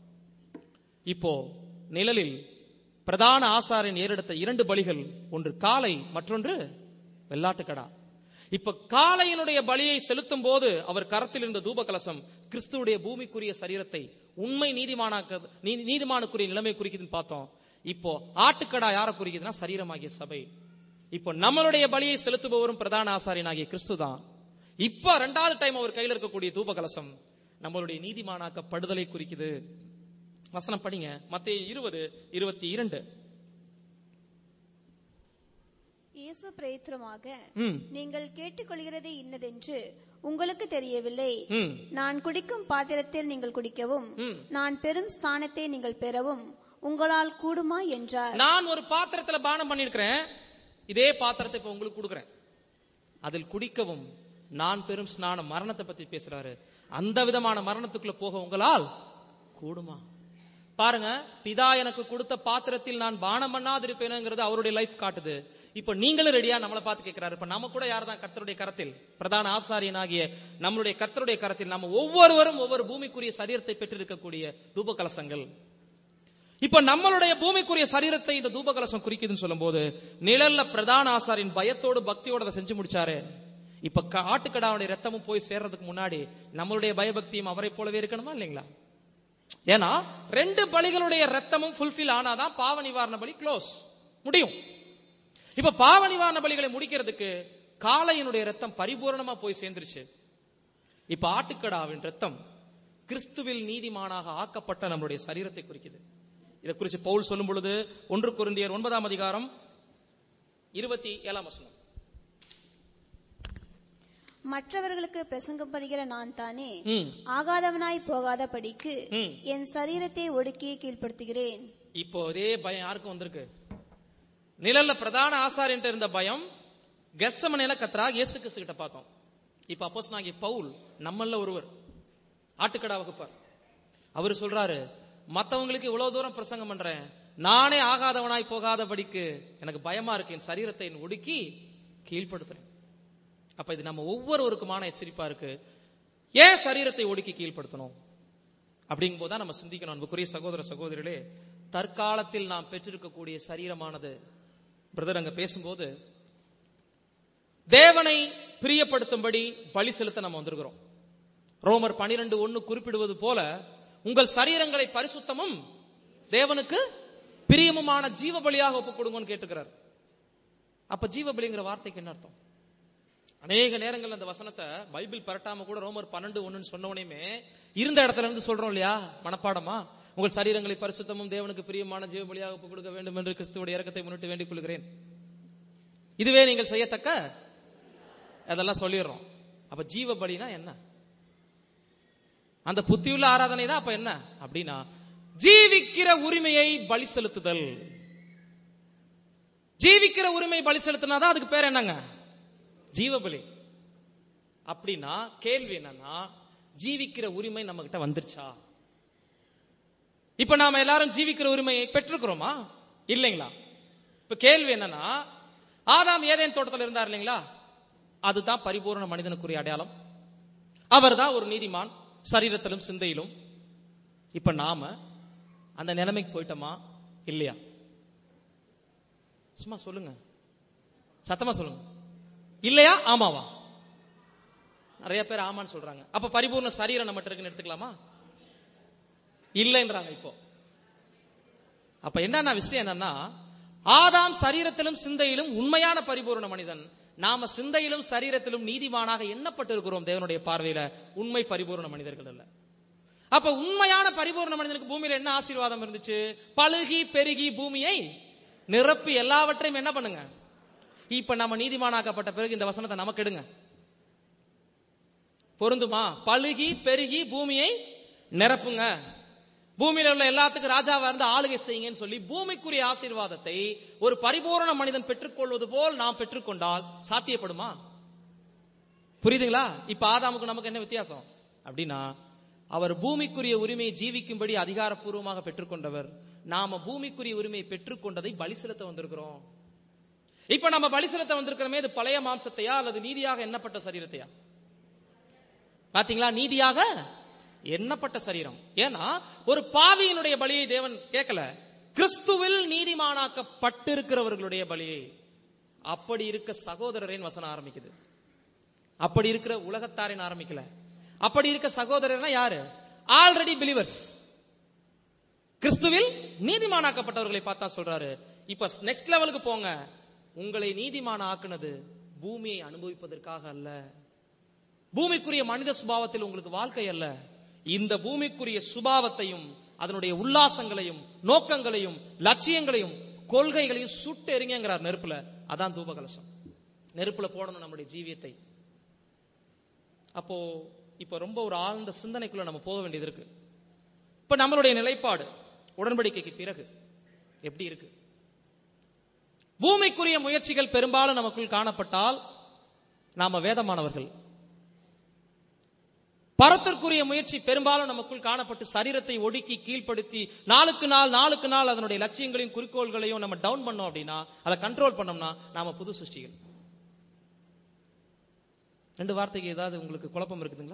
இப்போ நிழலில் பிரதான ஆசாரின் ஏறெடுத்த இரண்டு பலிகள் ஒன்று காளை மற்றொன்று வெள்ளாட்டுக்கடா இப்ப காளையினுடைய பலியை செலுத்தும் போது அவர் கரத்தில் இருந்த தூப கலசம் கிறிஸ்துவுடைய பூமிக்குரிய சரீரத்தை உண்மை நீதிமானாக்க நீ- நீதிமானுக்குரிய நிலைமை குறிக்குதுன்னு பார்த்தோம் இப்போ ஆட்டுக்கடா யாரை குறிக்குதுன்னா சரீரமாகிய சபை இப்போ நம்மளுடைய பலியை செலுத்துபவரும் பிரதான ஆசாரியனாகிய கிறிஸ்து தான் இப்ப ரெண்டாவது டைம் அவர் கையில் இருக்கக்கூடிய தூப கலசம் நம்மளுடைய நீதிமானாக்கப்படுதலை குறிக்குது வசனம் படிங்க மத்திய இருபது இருபத்தி இரண்டு இயேசு பிரயத்திரமாக ம் நீங்கள் கேட்டுக்கொள்கிறது இன்னதென்று உங்களுக்கு தெரியவில்லை ம் நான் குடிக்கும் பாத்திரத்தில் நீங்கள் குடிக்கவும் ம். நான் பெரும் ஸ்தானத்தை நீங்கள் பெறவும் உங்களால் கூடுமா என்றார் நான் ஒரு பாத்திரத்துல பானம் பண்ணிருக்கிறேன் இதே பாத்திரத்தை இப்ப உங்களுக்கு கொடுக்கிறேன் அதில் குடிக்கவும் நான் பெரும் ஸ்நானம் மரணத்தை பத்தி பேசுறாரு அந்த விதமான மரணத்துக்குள்ள போக உங்களால் கூடுமா பாருங்க பிதா எனக்கு கொடுத்த பாத்திரத்தில் நான் பானம் பண்ணாதிருப்பேனுங்கிறது அவருடைய லைஃப் காட்டுது இப்ப நீங்களும் ரெடியா நம்மளை பார்த்து கேட்கிறாரு இப்ப நம்ம கூட யார் தான் கர்த்தருடைய கரத்தில் பிரதான ஆசாரியனாகிய நம்மளுடைய கர்த்தருடைய கரத்தில் நம்ம ஒவ்வொருவரும் ஒவ்வொரு பூமிக்குரிய சரீரத்தை பெற்றிருக்கக்கூடிய தூப கலசங்கள் இப்ப நம்மளுடைய பூமிக்குரிய சரீரத்தை இந்த தூபகலசம் குறிக்குதுன்னு சொல்லும்போது நிழல்ல பிரதான ஆசாரின் பயத்தோடு பக்தியோட அதை செஞ்சு முடிச்சாரு இப்ப க- ஆட்டுக்கடாவுடைய ரத்தமும் போய் சேர்றதுக்கு முன்னாடி நம்மளுடைய பயபக்தியும் அவரை போலவே இருக்கணுமா இல்லைங்களா ஏன்னா ரெண்டு பலிகளுடைய ரத்தமும் ஃபுல்ஃபில் ஆனாதான் பாவ நிவாரண பலி க்ளோஸ் முடியும் இப்ப பாவ நிவாரண பலிகளை முடிக்கிறதுக்கு காளையினுடைய ரத்தம் பரிபூரணமா போய் சேர்ந்துருச்சு இப்ப ஆட்டுக்கடாவின் ரத்தம் கிறிஸ்துவில் நீதிமானாக ஆக்கப்பட்ட நம்முடைய சரீரத்தை குறிக்குது இதை குறித்து பவுல் சொல்லும் பொழுது ஒன்று குருந்தியர் ஒன்பதாம் அதிகாரம் இருபத்தி ஏழாம் வசனம் மற்றவர்களுக்கு பிரசங்கம் பண்ணுகிற நான் தானே ம். ஆகாதவனாய் போகாத படிக்கு ம். என் சரீரத்தை ஒடுக்கி கீழ்ப்படுத்துகிறேன் இப்போ இதே பயம் யாருக்கும் வந்திருக்கு நிழல்ல பிரதான ஆசாரியன்ட்ட இருந்த பயம் கெத்சமனையில கத்ரா இயேசு கிறிஸ்து கிட்ட பார்த்தோம் இப்ப அப்போஸ் நாங்க பவுல் நம்மள ஒருவர் ஆட்டுக்கடா வகுப்பார் அவர் சொல்றாரு மத்தவங்களுக்கு இவ்வளவு தூரம் பிரசங்கம் பண்றேன் நானே ஆகாதவனாய் போகாதபடிக்கு எனக்கு பயமா இருக்கு என் சரீரத்தை ஒடுக்கி கீழ்ப்படுத்துறேன் அப்ப இது நம்ம ஒவ்வொருவருக்குமான எச்சரிப்பா இருக்கு ஏன் சரீரத்தை ஒடுக்கி கீழ்ப்படுத்தணும் அப்படிங்கும் போதுதான் நம்ம சிந்திக்கணும் அன்புக்குரிய சகோதர சகோதரிகளே தற்காலத்தில் நாம் பெற்றிருக்கக்கூடிய சரீரமானது பிரதர் அங்க பேசும்போது தேவனை பிரியப்படுத்தும்படி பலி செலுத்த நம்ம வந்திருக்கிறோம் ரோமர் பனிரெண்டு ஒன்னு குறிப்பிடுவது போல உங்கள் சரீரங்களை பரிசுத்தமும் தேவனுக்கு பிரியமுமான ஜீவ பலியாக ஒப்புக் கொடுங்கன்னு கேட்டுக்கிறார் அப்ப ஜீவ பலிங்கிற வார்த்தைக்கு என்ன அர்த்தம் அநேக நேரங்கள் அந்த வசனத்தை பைபிள் பரட்டாம கூட ரோமர் பன்னெண்டு ஒண்ணுன்னு சொன்னவனையுமே இருந்த இடத்துல இருந்து சொல்றோம் இல்லையா மனப்பாடமா உங்கள் சரீரங்களை பரிசுத்தமும் தேவனுக்கு பிரியமான ஜீவ பலியாக ஒப்புக் கொடுக்க வேண்டும் என்று கிறிஸ்துவோட இறக்கத்தை முன்னிட்டு வேண்டிக் கொள்கிறேன் இதுவே நீங்கள் செய்யத்தக்க அதெல்லாம் சொல்லிடுறோம் அப்ப ஜீவ பலினா என்ன அந்த புத்தியுள்ள ஆராதனை தான் அப்ப என்ன அப்படின்னா ஜீவிக்கிற உரிமையை பலி செலுத்துதல் ஜீவிக்கிற உரிமை பலி செலுத்தினாதான் அதுக்கு பேர் என்னங்க ஜீவபலி அப்படின்னா கேள்வி என்னன்னா ஜீவிக்கிற உரிமை நம்ம கிட்ட வந்துருச்சா இப்ப நாம எல்லாரும் ஜீவிக்கிற உரிமையை பெற்றிருக்கிறோமா இல்லைங்களா இப்ப கேள்வி என்னன்னா ஆதாம் ஏதேன் தோட்டத்தில் இருந்தார் இல்லைங்களா அதுதான் பரிபூர்ண மனிதனுக்குரிய அடையாளம் அவர் தான் ஒரு நீதிமான் சரீரத்திலும் சிந்தையிலும் இப்ப நாம அந்த நிலைமைக்கு போயிட்டோமா இல்லையா சும்மா சொல்லுங்க சத்தமா சொல்லுங்க இல்லையா ஆமாவா நிறைய பேர் ஆமான்னு சொல்றாங்க அப்ப பரிபூர்ண சரீரம் நம்ம இருக்குன்னு எடுத்துக்கலாமா இல்லைன்றாங்க இப்போ அப்ப என்னன்னா விஷயம் என்னன்னா ஆதாம் சரீரத்திலும் சிந்தையிலும் உண்மையான பரிபூர்ண மனிதன் நாம சிந்தையிலும் சரீரத்திலும் நீதிமானாக எண்ணப்பட்டிருக்கிறோம் தேவனுடைய பார்வையில உண்மை பரிபூர்ண மனிதர்கள் அல்ல அப்ப உண்மையான பரிபூர்ண மனிதனுக்கு பூமியில என்ன ஆசீர்வாதம் இருந்துச்சு பழுகி பெருகி பூமியை நிரப்பி எல்லாவற்றையும் என்ன பண்ணுங்க இப்ப நம்ம நீதிமானாக்கப்பட்ட பிறகு இந்த வசனத்தை நமக்கு எடுங்க பொருந்துமா பழுகி பெருகி பூமியை நிரப்புங்க பூமியில உள்ள எல்லாத்துக்கும் ராஜாவா இருந்து ஆளுகை செய்யுங்கன்னு சொல்லி பூமிக்குரிய ஆசீர்வாதத்தை ஒரு பரிபூரண மனிதன் பெற்றுக்கொள்வது போல் நாம் பெற்றுக்கொண்டால் சாத்தியப்படுமா புரியுதுங்களா இப்ப ஆதாமுக்கு நமக்கு என்ன வித்தியாசம் அப்படின்னா அவர் பூமிக்குரிய உரிமையை ஜீவிக்கும்படி அதிகாரப்பூர்வமாக பெற்றுக்கொண்டவர் நாம பூமிக்குரிய உரிமையை பெற்றுக்கொண்டதை பலி செலுத்த வந்திருக்கிறோம் இப்ப நம்ம பலி செலுத்த வந்திருக்கிறோமே இது பழைய மாம்சத்தையா அல்லது நீதியாக எண்ணப்பட்ட சரீரத்தையா பாத்தீங்களா நீதியாக எண்ணப்பட்ட சரீரம் ஏன்னா ஒரு பாவியினுடைய பலியை தேவன் கேட்கல கிறிஸ்துவில் நீதிமானாக்கப்பட்டிருக்கிறவர்களுடைய பலியை அப்படி இருக்க சகோதரரின் வசனம் ஆரம்பிக்குது அப்படி இருக்கிற உலகத்தாரின் ஆரம்பிக்கல அப்படி இருக்க சகோதரர்னா யாரு ஆல்ரெடி பிலிவர்ஸ் கிறிஸ்துவில் நீதிமானாக்கப்பட்டவர்களை பார்த்தா சொல்றாரு இப்ப நெக்ஸ்ட் லெவலுக்கு போங்க உங்களை நீதிமான ஆக்குனது பூமியை அனுபவிப்பதற்காக அல்ல பூமிக்குரிய மனித சுபாவத்தில் உங்களுக்கு வாழ்க்கை அல்ல இந்த பூமிக்குரிய சுபாவத்தையும் அதனுடைய உல்லாசங்களையும் நோக்கங்களையும் லட்சியங்களையும் கொள்கைகளையும் சுட்டு எறிங்கிறார் நெருப்புல அதான் தூப கலசம் நெருப்புல போடணும் நம்முடைய ஜீவியத்தை அப்போ இப்ப ரொம்ப ஒரு ஆழ்ந்த சிந்தனைக்குள்ள நம்ம போக வேண்டியது இருக்கு இப்ப நம்மளுடைய நிலைப்பாடு உடன்படிக்கைக்கு பிறகு எப்படி இருக்கு பூமிக்குரிய முயற்சிகள் பெரும்பாலும் நமக்குள் காணப்பட்டால் நாம வேதமானவர்கள் பரத்திற்குரிய முயற்சி பெரும்பாலும் நமக்குள் காணப்பட்டு சரீரத்தை ஒடுக்கி கீழ்ப்படுத்தி நாளுக்கு நாள் நாளுக்கு நாள் அதனுடைய லட்சியங்களையும் குறிக்கோள்களையும் நம்ம டவுன் பண்ணோம் அப்படின்னா அதை கண்ட்ரோல் பண்ணோம்னா நாம புது சிருஷ்டிகள் ரெண்டு வார்த்தைக்கு ஏதாவது உங்களுக்கு குழப்பம் இருக்குதுங்களா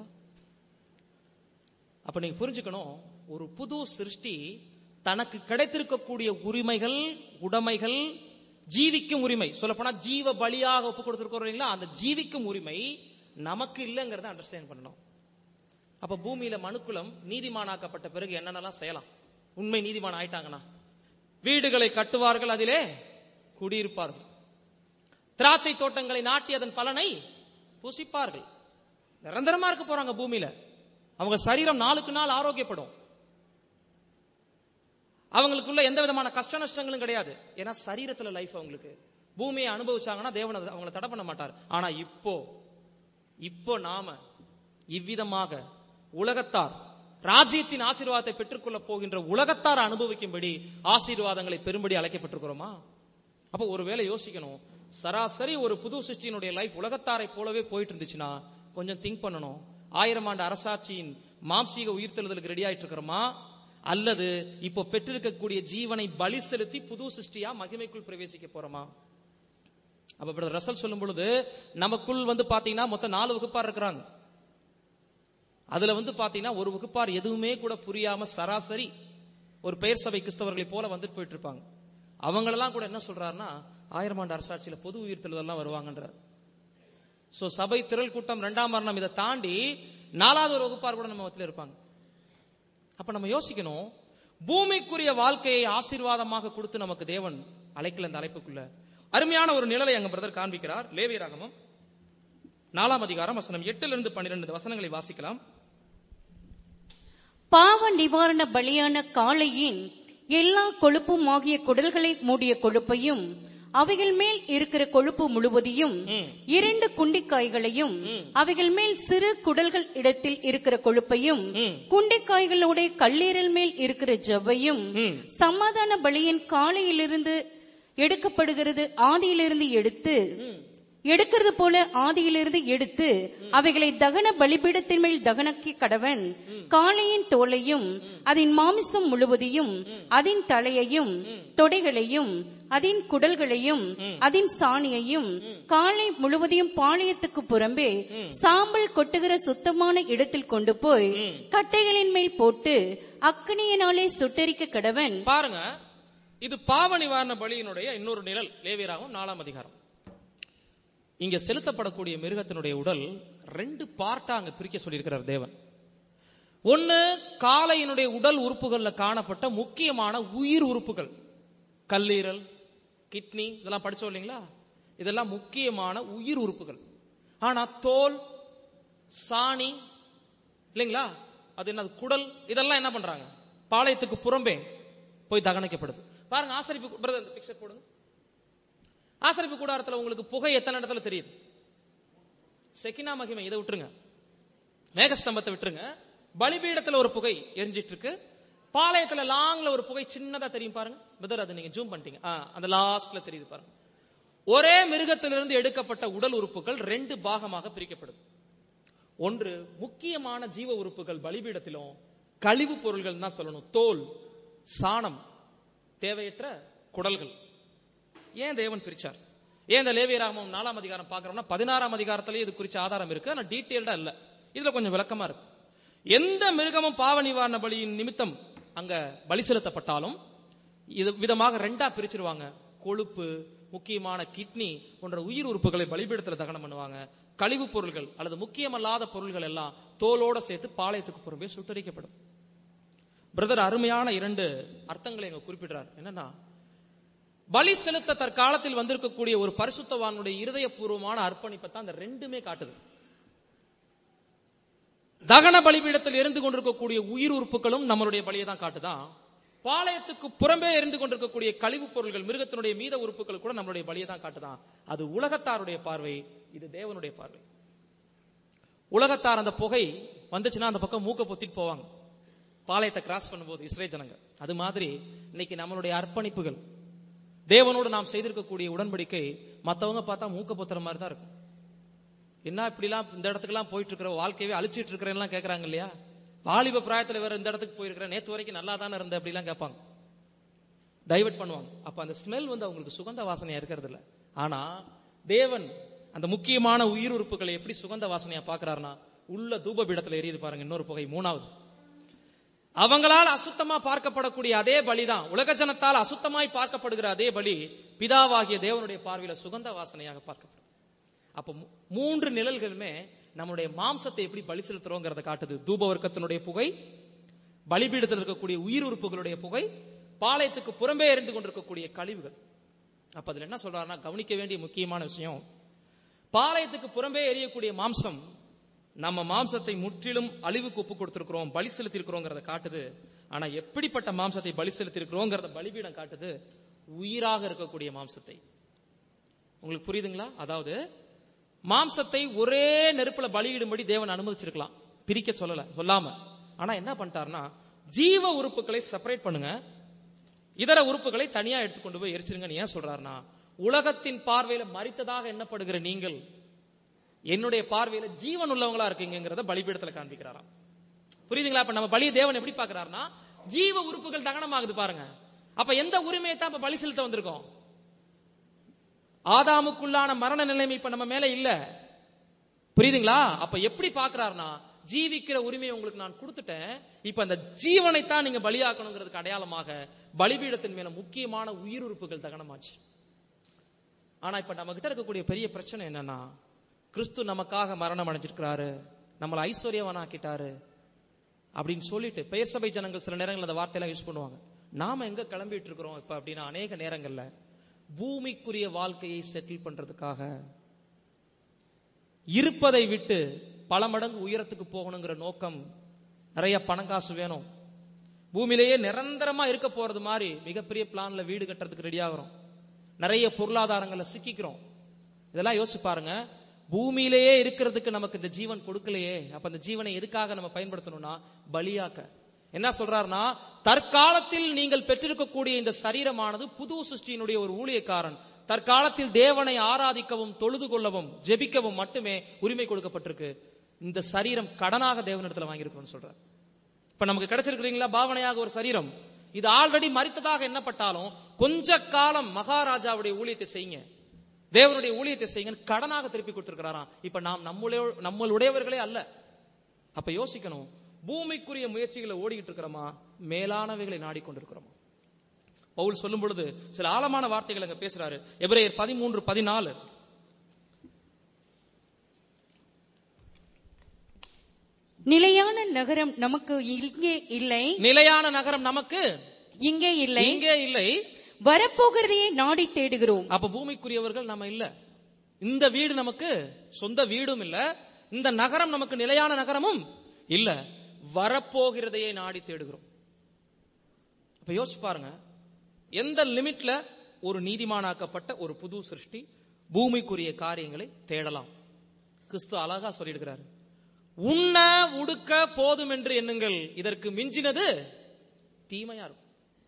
அப்ப நீங்க புரிஞ்சுக்கணும் ஒரு புது சிருஷ்டி தனக்கு கிடைத்திருக்கக்கூடிய உரிமைகள் உடைமைகள் ஜீவிக்கும் உரிமை சொல்லப்போனா ஜீவ பலியாக ஒப்பு கொடுத்திருக்கிறோம் அந்த ஜீவிக்கும் உரிமை நமக்கு இல்லைங்கிறத அண்டர்ஸ்டாண்ட் பண்ணணும் அப்ப பூமியில மனுக்குலம் நீதிமானாக்கப்பட்ட பிறகு என்னென்னலாம் செய்யலாம் உண்மை நீதிமான் ஆயிட்டாங்கன்னா வீடுகளை கட்டுவார்கள் அதிலே குடியிருப்பார்கள் திராட்சை தோட்டங்களை நாட்டி அதன் பலனை புசிப்பார்கள் நிரந்தரமா இருக்க போறாங்க பூமியில அவங்க சரீரம் நாளுக்கு நாள் ஆரோக்கியப்படும் அவங்களுக்குள்ள எந்த விதமான கஷ்ட நஷ்டங்களும் கிடையாது ஏன்னா சரீரத்துல லைஃப் அவங்களுக்கு பூமியை அனுபவிச்சாங்கன்னா தேவன் அதை அவங்கள தடை பண்ண மாட்டார் ஆனா இப்போ இப்போ நாம இவ்விதமாக உலகத்தார் ராஜ்யத்தின் ஆசீர்வாதத்தை பெற்றுக்கொள்ள போகின்ற உலகத்தார் அனுபவிக்கும்படி ஆசீர்வாதங்களை பெரும்படி அழைக்கப்பட்டிருக்கிறோமா அப்ப ஒருவேளை யோசிக்கணும் சராசரி ஒரு புது சிருஷ்டியினுடைய லைஃப் உலகத்தாரை போலவே போயிட்டு இருந்துச்சுன்னா கொஞ்சம் திங்க் பண்ணணும் ஆயிரம் ஆண்டு அரசாட்சியின் மாம்சீக உயிர்த்தெழுதலுக்கு ரெடி ஆயிட்டு இருக்கிறோமா அல்லது இப்போ பெற்றிருக்கக்கூடிய ஜீவனை பலி செலுத்தி புது சிருஷ்டியா மகிமைக்குள் பிரவேசிக்க போறோமா அப்ப பிரதர் ரசல் சொல்லும் பொழுது நமக்குள் வந்து பாத்தீங்கன்னா மொத்தம் நாலு வகுப்பார் இருக்கிறாங்க அதுல வந்து பாத்தீங்கன்னா ஒரு வகுப்பார் எதுவுமே கூட புரியாம சராசரி ஒரு பெயர் சபை கிறிஸ்தவர்களை போல வந்துட்டு போயிட்டு இருப்பாங்க அவங்களெல்லாம் கூட என்ன சொல்றாருன்னா ஆயிரம் ஆண்டு அரசாட்சியில பொது உயிர்த்தெழுதெல்லாம் வருவாங்கன்றார் சோ சபை திரள் கூட்டம் இரண்டாம் மரணம் இதை தாண்டி நாலாவது ஒரு வகுப்பார் கூட நம்ம மத்தியில இருப்பாங்க அப்ப நம்ம யோசிக்கணும் பூமிக்குரிய வாழ்க்கையை ஆசீர்வாதமாக கொடுத்து நமக்கு தேவன் அழைக்கல இந்த அழைப்புக்குள்ள அருமையான ஒரு நிழலை அங்க பிரதர் காண்பிக்கிறார் லேவியராகமம் நாலாம் அதிகாரம் வசனம் எட்டுல இருந்து பன்னிரண்டு வசனங்களை வாசிக்கலாம் பாவ நிவாரண பலியான காளையின் எல்லா கொழுப்பும் ஆகிய குடல்களை மூடிய கொழுப்பையும் அவைகள் மேல் இருக்கிற கொழுப்பு முழுவதையும் இரண்டு குண்டிக்காய்களையும் அவைகள் மேல் சிறு குடல்கள் இடத்தில் இருக்கிற கொழுப்பையும் குண்டிக்காய்களோட கல்லீரல் மேல் இருக்கிற ஜவ்வையும் சமாதான பலியின் காலையிலிருந்து எடுக்கப்படுகிறது ஆதியிலிருந்து எடுத்து எடுக்கிறது போல ஆதியிலிருந்து எடுத்து அவைகளை தகன பலிபீடத்தின் மேல் தகனக்கி கடவன் காளையின் தோலையும் அதன் மாமிசம் முழுவதையும் அதன் தலையையும் தொடைகளையும் அதன் குடல்களையும் அதன் சாணியையும் காளை முழுவதையும் பாளையத்துக்கு புறம்பே சாம்பல் கொட்டுகிற சுத்தமான இடத்தில் கொண்டு போய் கட்டைகளின் மேல் போட்டு அக்கனியினாலே சுட்டரிக்க கடவன் பாருங்க இது பாவ நிவாரண பலியினுடைய இன்னொரு நிழல் லேவியராகவும் நாலாம் அதிகாரம் இங்க செலுத்தப்படக்கூடிய மிருகத்தினுடைய உடல் ரெண்டு பார்ட்டா அங்க பிரிக்க சொல்லியிருக்கிறார் தேவன் ஒன்னு காளையினுடைய உடல் உறுப்புகள்ல காணப்பட்ட முக்கியமான உயிர் உறுப்புகள் கல்லீரல் கிட்னி இதெல்லாம் படிச்சோம் இல்லைங்களா இதெல்லாம் முக்கியமான உயிர் உறுப்புகள் ஆனா தோல் சாணி இல்லைங்களா அது என்ன குடல் இதெல்லாம் என்ன பண்றாங்க பாளையத்துக்கு புறம்பே போய் தகனிக்கப்படுது பாருங்க ஆசரிப்பு பிரதர் இந்த பிக்சர் போடுங்க ஆசரிப்பு கூடாரத்துல உங்களுக்கு புகை எத்தனை இடத்துல தெரியுது செக்கினா மகிமை இதை விட்டுருங்க மேகஸ்தம்பத்தை விட்டுருங்க பலிபீடத்துல ஒரு புகை எரிஞ்சிட்டு இருக்கு பாளையத்துல லாங்ல ஒரு புகை சின்னதா தெரியும் பாருங்க பிரதர் அதை நீங்க ஜூம் பண்ணிட்டீங்க ஆ, அந்த லாஸ்ட்ல தெரியுது பாருங்க ஒரே மிருகத்திலிருந்து எடுக்கப்பட்ட உடல் உறுப்புகள் ரெண்டு பாகமாக பிரிக்கப்படுது ஒன்று முக்கியமான ஜீவ உறுப்புகள் பலிபீடத்திலும் கழிவு பொருள்கள் தான் சொல்லணும் தோல் சாணம் தேவையற்ற குடல்கள் ஏன் தேவன் பிரிச்சார் ஏன் இந்த லேவியராமம் நாலாம் அதிகாரம் பார்க்கறோம்னா பதினாறாம் அதிகாரத்திலேயே இது குறிச்ச ஆதாரம் இருக்கு ஆனா டீட்டெயில்டா இல்ல இதுல கொஞ்சம் விளக்கமா இருக்கு எந்த மிருகமும் பாவ நிவாரண பலியின் நிமித்தம் அங்க பலி செலுத்தப்பட்டாலும் இது விதமாக ரெண்டா பிரிச்சிருவாங்க கொழுப்பு முக்கியமான கிட்னி போன்ற உயிர் உறுப்புகளை பலிபீடத்துல தகனம் பண்ணுவாங்க கழிவுப் பொருள்கள் அல்லது முக்கியமல்லாத பொருள்கள் எல்லாம் தோலோட சேர்த்து பாளையத்துக்கு புறம்பே சுட்டரிக்கப்படும் பிரதர் அருமையான இரண்டு அர்த்தங்களை இங்க குறிப்பிடுறார் என்னன்னா பலி செலுத்த தற்காலத்தில் வந்திருக்கக்கூடிய ஒரு பரிசுத்தவானுடைய இருதயபூர்வமான அர்ப்பணிப்பை தான் அந்த ரெண்டுமே காட்டுது தகன பலிபீடத்தில் எரிந்து கொண்டிருக்கக்கூடிய உயிர் உறுப்புகளும் நம்மளுடைய பலியை தான் காட்டுதான் பாளையத்துக்கு புறம்பே எரிந்து கொண்டிருக்கக்கூடிய கழிவுப் பொருள்கள் மிருகத்தினுடைய மீத உறுப்புகள் கூட நம்மளுடைய பலியை தான் காட்டுதான் அது உலகத்தாருடைய பார்வை இது தேவனுடைய பார்வை உலகத்தார் அந்த புகை வந்துச்சுன்னா அந்த பக்கம் மூக்க பொத்திட்டு போவாங்க பாளையத்தை கிராஸ் பண்ணும்போது இஸ்ரே ஜனங்க அது மாதிரி இன்னைக்கு நம்மளுடைய அர்ப்பணிப்புகள் தேவனோடு நாம் செய்திருக்கக்கூடிய உடன்படிக்கை மத்தவங்க பார்த்தா மூக்க பொத்துற மாதிரி தான் இருக்கும் என்ன இப்படிலாம் இந்த இடத்துக்குலாம் போயிட்டு இருக்கிற வாழ்க்கையவே அழிச்சிட்டு இருக்கிறேன்லாம் கேட்கறாங்க இல்லையா வாலிப பிராயத்துல வேற இந்த இடத்துக்கு போயிருக்கிறேன் நேத்து வரைக்கும் நல்லா தானே இருந்த அப்படிலாம் கேட்பாங்க டைவர்ட் பண்ணுவாங்க அப்ப அந்த ஸ்மெல் வந்து அவங்களுக்கு சுகந்த வாசனையா இருக்கிறது இல்ல ஆனா தேவன் அந்த முக்கியமான உயிர் உறுப்புகளை எப்படி சுகந்த வாசனையா பாக்குறாருன்னா உள்ள தூப பீடத்துல எரியுது பாருங்க இன்னொரு புகை மூணாவது அவங்களால் அசுத்தமா பார்க்கப்படக்கூடிய அதே பலிதான் உலக ஜனத்தால் அசுத்தமாய் பார்க்கப்படுகிற அதே பலி பிதாவாகிய தேவனுடைய பார்வையில சுகந்த வாசனையாக பார்க்கப்படும் அப்ப மூ- மூன்று நிழல்களுமே நம்முடைய மாம்சத்தை எப்படி பலி செலுத்துறோங்கிறத காட்டுது தூப வர்க்கத்தினுடைய புகை பலிபீடத்தில் இருக்கக்கூடிய உயிர் உறுப்புகளுடைய புகை பாளையத்துக்கு புறம்பே எரிந்து கொண்டிருக்கக்கூடிய கழிவுகள் அப்ப அதுல என்ன சொல்றாருன்னா கவனிக்க வேண்டிய முக்கியமான விஷயம் பாளையத்துக்கு புறம்பே எரியக்கூடிய மாம்சம் நம்ம மாம்சத்தை முற்றிலும் அழிவுக்கு ஒப்பு கொடுத்திருக்கிறோம் பலி செலுத்திருக்கிறோங்கிறத காட்டுது ஆனா எப்படிப்பட்ட மாம்சத்தை பலி செலுத்திருக்கிறோங்கிறத பலிபீடம் காட்டுது உயிராக இருக்கக்கூடிய மாம்சத்தை உங்களுக்கு புரியுதுங்களா அதாவது மாம்சத்தை ஒரே நெருப்புல பலியிடும்படி தேவன் அனுமதிச்சிருக்கலாம் பிரிக்க சொல்லல சொல்லாம ஆனா என்ன பண்ணிட்டாருன்னா ஜீவ உறுப்புகளை செப்பரேட் பண்ணுங்க இதர உறுப்புகளை தனியா எடுத்துக்கொண்டு போய் எரிச்சிருங்கன்னு ஏன் சொல்றாருன்னா உலகத்தின் பார்வையில மறித்ததாக எண்ணப்படுகிற நீங்கள் என்னுடைய பார்வையில ஜீவன் உள்ளவங்களா இருக்கீங்கிறத பலிபீடத்துல காண்பிக்கிறாராம் புரியுதுங்களா அப்ப நம்ம பலிய தேவன் எப்படி பாக்குறாருன்னா ஜீவ உறுப்புகள் தகனமாகுது பாருங்க அப்ப எந்த உரிமையை தான் இப்ப பலி செலுத்த வந்திருக்கோம் ஆதாமுக்குள்ளான மரண நிலைமை இப்ப நம்ம மேல இல்ல புரியுதுங்களா அப்ப எப்படி பாக்குறாருன்னா ஜீவிக்கிற உரிமையை உங்களுக்கு நான் கொடுத்துட்டேன் இப்ப அந்த ஜீவனை தான் நீங்க பலியாக்கணுங்கிறதுக்கு அடையாளமாக பலிபீடத்தின் மேல முக்கியமான உயிர் உறுப்புகள் தகனமாச்சு ஆனா இப்ப நம்ம கிட்ட இருக்கக்கூடிய பெரிய பிரச்சனை என்னன்னா கிறிஸ்து நமக்காக மரணம் அடைஞ்சிருக்கிறாரு நம்மளை ஐஸ்வர்யவனாக்கிட்டாரு அப்படின்னு சொல்லிட்டு பெயர் சபை ஜனங்கள் சில நேரங்கள் அந்த வார்த்தையெல்லாம் யூஸ் பண்ணுவாங்க நாம எங்க கிளம்பிட்டு இருக்கிறோம் இப்ப அப்படின்னா அநேக நேரங்கள்ல பூமிக்குரிய வாழ்க்கையை செட்டில் பண்றதுக்காக இருப்பதை விட்டு பல மடங்கு உயரத்துக்கு போகணுங்கிற நோக்கம் நிறைய பணங்காசு வேணும் பூமியிலேயே நிரந்தரமா இருக்க போறது மாதிரி மிகப்பெரிய பிளான்ல வீடு கட்டுறதுக்கு ரெடி ஆகிறோம் நிறைய பொருளாதாரங்களை சிக்கிக்கிறோம் இதெல்லாம் யோசிச்சு பாருங்க பூமியிலேயே இருக்கிறதுக்கு நமக்கு இந்த ஜீவன் கொடுக்கலையே அப்ப இந்த ஜீவனை எதுக்காக நம்ம பயன்படுத்தணும்னா பலியாக்க என்ன சொல்றாருன்னா தற்காலத்தில் நீங்கள் பெற்றிருக்கக்கூடிய இந்த சரீரமானது புது சிருஷ்டியினுடைய ஒரு ஊழியக்காரன் தற்காலத்தில் தேவனை ஆராதிக்கவும் தொழுது கொள்ளவும் ஜெபிக்கவும் மட்டுமே உரிமை கொடுக்கப்பட்டிருக்கு இந்த சரீரம் கடனாக தேவனிடத்துல வாங்கியிருக்கோம்னு சொல்றார் இப்ப நமக்கு கிடைச்சிருக்கிறீங்களா பாவனையாக ஒரு சரீரம் இது ஆல்ரெடி மறித்ததாக எண்ணப்பட்டாலும் கொஞ்ச காலம் மகாராஜாவுடைய ஊழியத்தை செய்யுங்க தேவனுடைய ஊழியத்தை செய்யுங்க கடனாக திருப்பி கொடுத்திருக்கிறாராம் இப்ப நாம் நம்மளே நம்மளுடையவர்களே அல்ல அப்ப யோசிக்கணும் பூமிக்குரிய முயற்சிகளை ஓடிக்கிட்டு இருக்கிறோமா மேலானவைகளை நாடிக்கொண்டிருக்கிறோமா பவுல் சொல்லும் பொழுது சில ஆழமான வார்த்தைகள் அங்க பேசுறாரு எபிரேயர் பதிமூன்று பதினாலு நிலையான நகரம் நமக்கு இங்கே இல்லை நிலையான நகரம் நமக்கு இங்கே இல்லை இங்கே இல்லை வரப்போகிறதையே நாடி தேடுகிறோம் அப்ப பூமிக்குரியவர்கள் நம்ம இல்ல இந்த வீடு நமக்கு சொந்த வீடும் இல்ல இந்த நகரம் நமக்கு நிலையான நகரமும் இல்ல வரப்போகிறதையே நாடி தேடுகிறோம் அப்ப யோசிச்சு பாருங்க எந்த லிமிட்ல ஒரு நீதிமானாக்கப்பட்ட ஒரு புது சிருஷ்டி பூமிக்குரிய காரியங்களை தேடலாம் கிறிஸ்து அழகா சொல்லியிருக்கிறாரு உண்ண உடுக்க போதும் என்று எண்ணுங்கள் இதற்கு மிஞ்சினது தீமையா இருக்கும்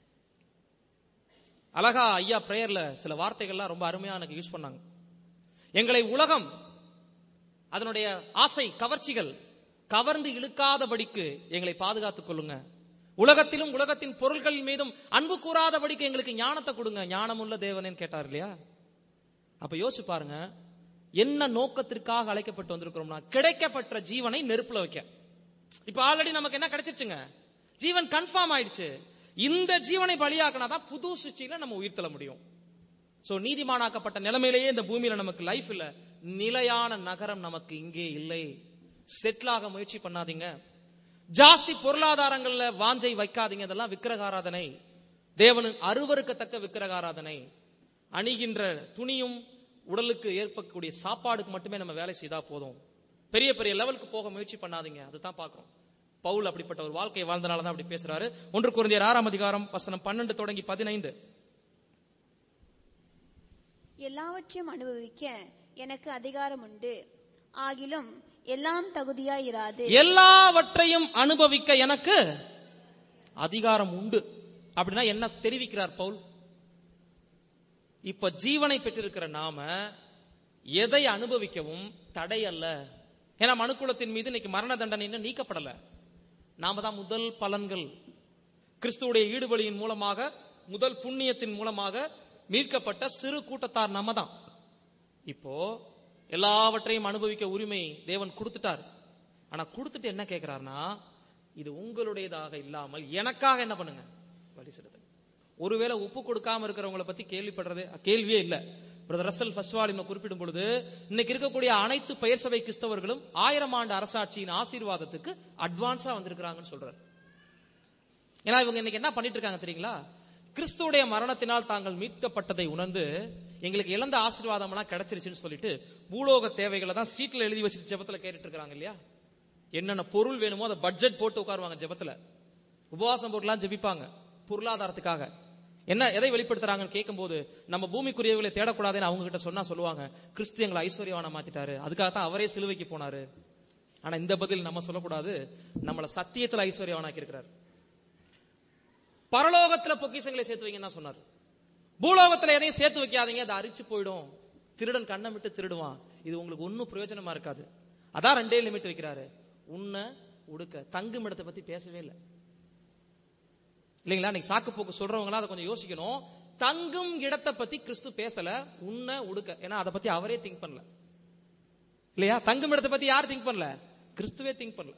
அழகா ஐயா பிரேயர்ல சில வார்த்தைகள்லாம் ரொம்ப அருமையா எனக்கு யூஸ் பண்ணாங்க எங்களை உலகம் அதனுடைய ஆசை கவர்ச்சிகள் கவர்ந்து இழுக்காதபடிக்கு எங்களை பாதுகாத்துக் கொள்ளுங்க உலகத்திலும் உலகத்தின் பொருள்கள் மீதும் அன்பு கூறாதபடிக்கு எங்களுக்கு ஞானத்தை கொடுங்க ஞானமுள்ள தேவனேன்னு கேட்டார் இல்லையா அப்ப யோசிச்சு பாருங்க என்ன நோக்கத்திற்காக அழைக்கப்பட்டு வந்திருக்கிறோம்னா கிடைக்கப்பட்ட ஜீவனை நெருப்புல வைக்க இப்ப ஆல்ரெடி நமக்கு என்ன கிடைச்சிருச்சுங்க ஜீவன் கன்ஃபார்ம் ஆயிடுச்சு இந்த ஜீவனை பலியாக்கினா தான் புது சிருஷ்டியில நம்ம உயிர் தள்ள முடியும் சோ நீதிமானாக்கப்பட்ட நிலைமையிலேயே இந்த பூமியில நமக்கு லைஃப் இல்ல நிலையான நகரம் நமக்கு இங்கே இல்லை செட்டில் ஆக முயற்சி பண்ணாதீங்க ஜாஸ்தி பொருளாதாரங்கள்ல வாஞ்சை வைக்காதீங்க இதெல்லாம் விக்கிரகாராதனை தேவனு அருவருக்கத்தக்க விக்கிரகாராதனை அணிகின்ற துணியும் உடலுக்கு ஏற்படக்கூடிய சாப்பாடுக்கு மட்டுமே நம்ம வேலை செய்தா போதும் பெரிய பெரிய லெவலுக்கு போக முயற்சி பண்ணாதீங்க அதுதான் பாக்குறோம் பவுல் அப்படிப்பட்ட ஒரு வாழ்க்கை வாழ்ந்தனால தான் அப்படி பேசுறாரு ஒன்று குருந்தியர் ஆறாம் அதிகாரம் வசனம் பன்னெண்டு தொடங்கி பதினைந்து எல்லாவற்றையும் அனுபவிக்க எனக்கு அதிகாரம் உண்டு ஆகிலும் எல்லாம் தகுதியாயிராது எல்லாவற்றையும் அனுபவிக்க எனக்கு அதிகாரம் உண்டு அப்படின்னா என்ன தெரிவிக்கிறார் பவுல் இப்ப ஜீவனை பெற்றிருக்கிற நாம எதை அனுபவிக்கவும் தடை அல்ல ஏன்னா மனுக்குலத்தின் மீது இன்னைக்கு மரண தண்டனை இன்னும் நீக்கப்படல நாம தான் முதல் பலன்கள் கிறிஸ்துவுடைய ஈடுபலியின் மூலமாக முதல் புண்ணியத்தின் மூலமாக மீட்கப்பட்ட சிறு கூட்டத்தார் நம்ம தான் இப்போ எல்லாவற்றையும் அனுபவிக்க உரிமை தேவன் கொடுத்துட்டார் ஆனா கொடுத்துட்டு என்ன கேட்கிறார்னா இது உங்களுடையதாக இல்லாமல் எனக்காக என்ன பண்ணுங்க வழி செலுத்துங்க ஒருவேளை உப்பு கொடுக்காம இருக்கிறவங்கள பத்தி கேள்விப்படுறது கேள்வியே இல்ல பிரதர் ரசல் ஃபர்ஸ்ட் ஆல் இன்னும் குறிப்பிடும் பொழுது இன்னைக்கு இருக்கக்கூடிய அனைத்து பெயர் சபை கிறிஸ்தவர்களும் ஆயிரம் ஆண்டு அரசாட்சியின் ஆசீர்வாதத்துக்கு அட்வான்ஸா வந்திருக்கிறாங்கன்னு சொல்றாரு ஏன்னா இவங்க இன்னைக்கு என்ன பண்ணிட்டு இருக்காங்க தெரியுங்களா கிறிஸ்துடைய மரணத்தினால் தாங்கள் மீட்கப்பட்டதை உணர்ந்து எங்களுக்கு இழந்த ஆசீர்வாதம் எல்லாம் கிடைச்சிருச்சுன்னு சொல்லிட்டு பூலோக தேவைகளை தான் சீட்ல எழுதி வச்சுட்டு ஜெபத்துல கேட்டுட்டு இருக்காங்க இல்லையா என்னென்ன பொருள் வேணுமோ அதை பட்ஜெட் போட்டு உட்காருவாங்க ஜெபத்துல உபவாசம் போட்டுலாம் ஜெபிப்பாங்க பொருளாதாரத்துக்காக என்ன எதை வெளிப்படுத்துறாங்கன்னு கேட்கும்போது நம்ம பூமிக்குரியவர்களை தேடக்கூடாதுன்னு அவங்க கிட்ட சொன்னா சொல்லுவாங்க கிறிஸ்து எங்களை ஐஸ்வர்யவான மாத்திட்டாரு அதுக்காக தான் அவரே சிலுவைக்கு போனாரு ஆனா இந்த பதில் நம்ம சொல்லக்கூடாது நம்மள சத்தியத்துல ஐஸ்வர்யவானாக்கி இருக்கிறார் பரலோகத்துல பொக்கிஷங்களை சேர்த்து வைங்கன்னு தான் சொன்னார் பூலோகத்துல எதையும் சேர்த்து வைக்காதீங்க அதை அரிச்சு போயிடும் திருடன் கண்ணை விட்டு திருடுவான் இது உங்களுக்கு ஒன்னும் பிரயோஜனமா இருக்காது அதான் ரெண்டே லிமிட் வைக்கிறாரு உன்ன உடுக்க தங்கும் இடத்தை பத்தி பேசவே இல்லை இல்லைங்களா இன்னைக்கு சாக்கு போக்கு சொல்றவங்க அதை கொஞ்சம் யோசிக்கணும் தங்கும் இடத்தை பத்தி கிறிஸ்து பேசல உன்ன உடுக்க ஏன்னா அதை பத்தி அவரே திங்க் பண்ணல இல்லையா தங்கும் இடத்தை பத்தி யார் திங்க் பண்ணல கிறிஸ்துவே திங்க் பண்ணல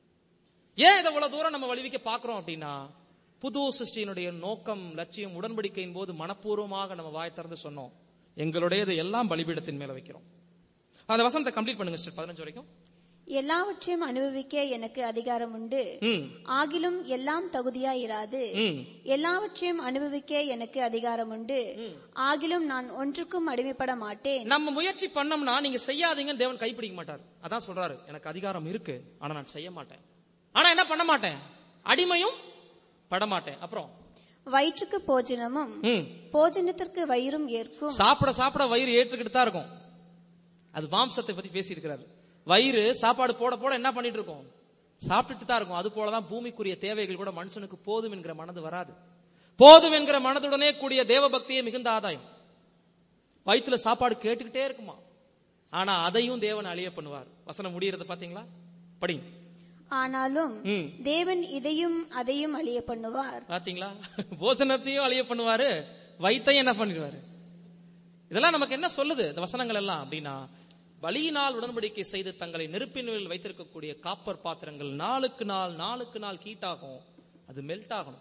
ஏன் இதை இவ்வளவு தூரம் நம்ம வலிவிக்க பாக்குறோம் அப்படின்னா புது சிருஷ்டியினுடைய நோக்கம் லட்சியம் உடன்படிக்கையின் போது மனப்பூர்வமாக நம்ம வாய் திறந்து சொன்னோம் எங்களுடையது எல்லாம் பலிபீடத்தின் மேல வைக்கிறோம் அந்த வசனத்தை கம்ப்ளீட் பண்ணுங்க சிஸ்டர் பதினஞ்சு வரைக்கும் எல்லாவற்றையும் அனுபவிக்க எனக்கு அதிகாரம் உண்டு ம் ஆகிலும் எல்லாம் தகுதியாயிராது ம் எல்லாவற்றையும் அனுபவிக்க எனக்கு அதிகாரம் உண்டு ஆகிலும் நான் ஒன்றுக்கும் அடிமைப்பட மாட்டேன் நம்ம முயற்சி பண்ணோம்னா நீங்க செய்யாதீங்கன்னு தேவன் கைப்பிடிக்க மாட்டார் அதான் சொல்றாரு எனக்கு அதிகாரம் இருக்கு ஆனா நான் செய்ய மாட்டேன் ஆனா என்ன பண்ண மாட்டேன் அடிமையும் பட மாட்டேன் அப்புறம் வயிற்றுக்கு போஜனமும் ம் போஜனத்திற்கு வயிறும் ஏற்கும் சாப்பிட சாப்பிட வயிறு ஏற்றுக்கிட்டு தான் இருக்கும் அது மாம்சத்தை பத்தி பேசி இருக்கிறாரு வயிறு சாப்பாடு போட போட என்ன பண்ணிட்டு இருக்கும் சாப்பிட்டுட்டு தான் இருக்கும் அது போலதான் பூமிக்குரிய தேவைகள் கூட மனுஷனுக்கு போதும் என்கிற மனது வராது போதும் என்கிற மனதுடனே கூடிய தேவபக்தியே மிகுந்த ஆதாயம் வயிற்றுல சாப்பாடு கேட்டுக்கிட்டே இருக்குமா ஆனா அதையும் தேவன் அழிய பண்ணுவார் வசனம் முடியறத பாத்தீங்களா படிங்க ஆனாலும் ம். தேவன் இதையும் அதையும் அழிய பண்ணுவார் பாத்தீங்களா போசனத்தையும் அழிய பண்ணுவாரு வைத்தையும் என்ன பண்ணிடுவாரு இதெல்லாம் நமக்கு என்ன சொல்லுது இந்த வசனங்கள் எல்லாம் அப்படின்னா பலியினால் உடன்படிக்கை செய்து தங்களை நெருப்பின் மேல் வைத்திருக்கக்கூடிய காப்பர் பாத்திரங்கள் நாளுக்கு நாள் நாளுக்கு நாள் கீட்டாகும் அது மெல்ட் ஆகணும்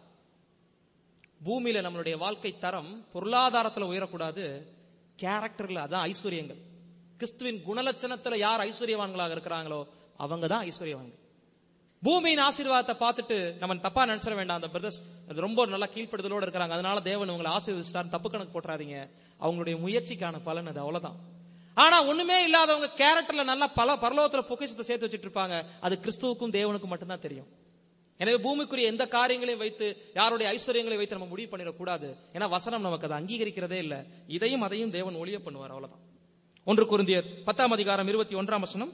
பூமியில நம்மளுடைய வாழ்க்கை தரம் பொருளாதாரத்துல உயரக்கூடாது கேரக்டர்ல அதான் ஐஸ்வர்யங்கள் கிறிஸ்துவின் குணலட்சணத்துல யார் ஐஸ்வர்யவான்களாக இருக்கிறாங்களோ அவங்க தான் ஐஸ்வர்யவான்கள் பூமியின் ஆசீர்வாதத்தை பார்த்துட்டு நம்ம தப்பா நினைச்சிட வேண்டாம் அந்த பிரதர்ஸ் ரொம்ப நல்லா கீழ்ப்படுதலோட இருக்காங்க அதனால தேவன் உங்களை ஆசீர்வதிச்சிட்டார் தப்பு கணக்கு போட்டுறாதீங்க அவங்களுடைய முயற்சிக்கான பலன் அது அவ்வளவுதான் ஆனா ஒண்ணுமே இல்லாதவங்க கேரக்டர்ல நல்லா பல பரலோகத்துல பொக்கிஷத்தை சேர்த்து வச்சிட்டு இருப்பாங்க அது கிறிஸ்துவுக்கும் தேவனுக்கும் மட்டும்தான் தெரியும் எனவே பூமிக்குரிய எந்த காரியங்களையும் வைத்து யாருடைய ஐஸ்வர்யங்களை வைத்து நம்ம முடிவு பண்ணிடக்கூடாது ஏன்னா வசனம் நமக்கு அதை அங்கீகரிக்கிறதே இல்ல இதையும் அதையும் தேவன் ஒளிய பண்ணுவார் அவ்வளவுதான் ஒன்று குருந்தியர் பத்தாம் அதிகாரம் இருபத்தி ஒன்றாம் வசனம்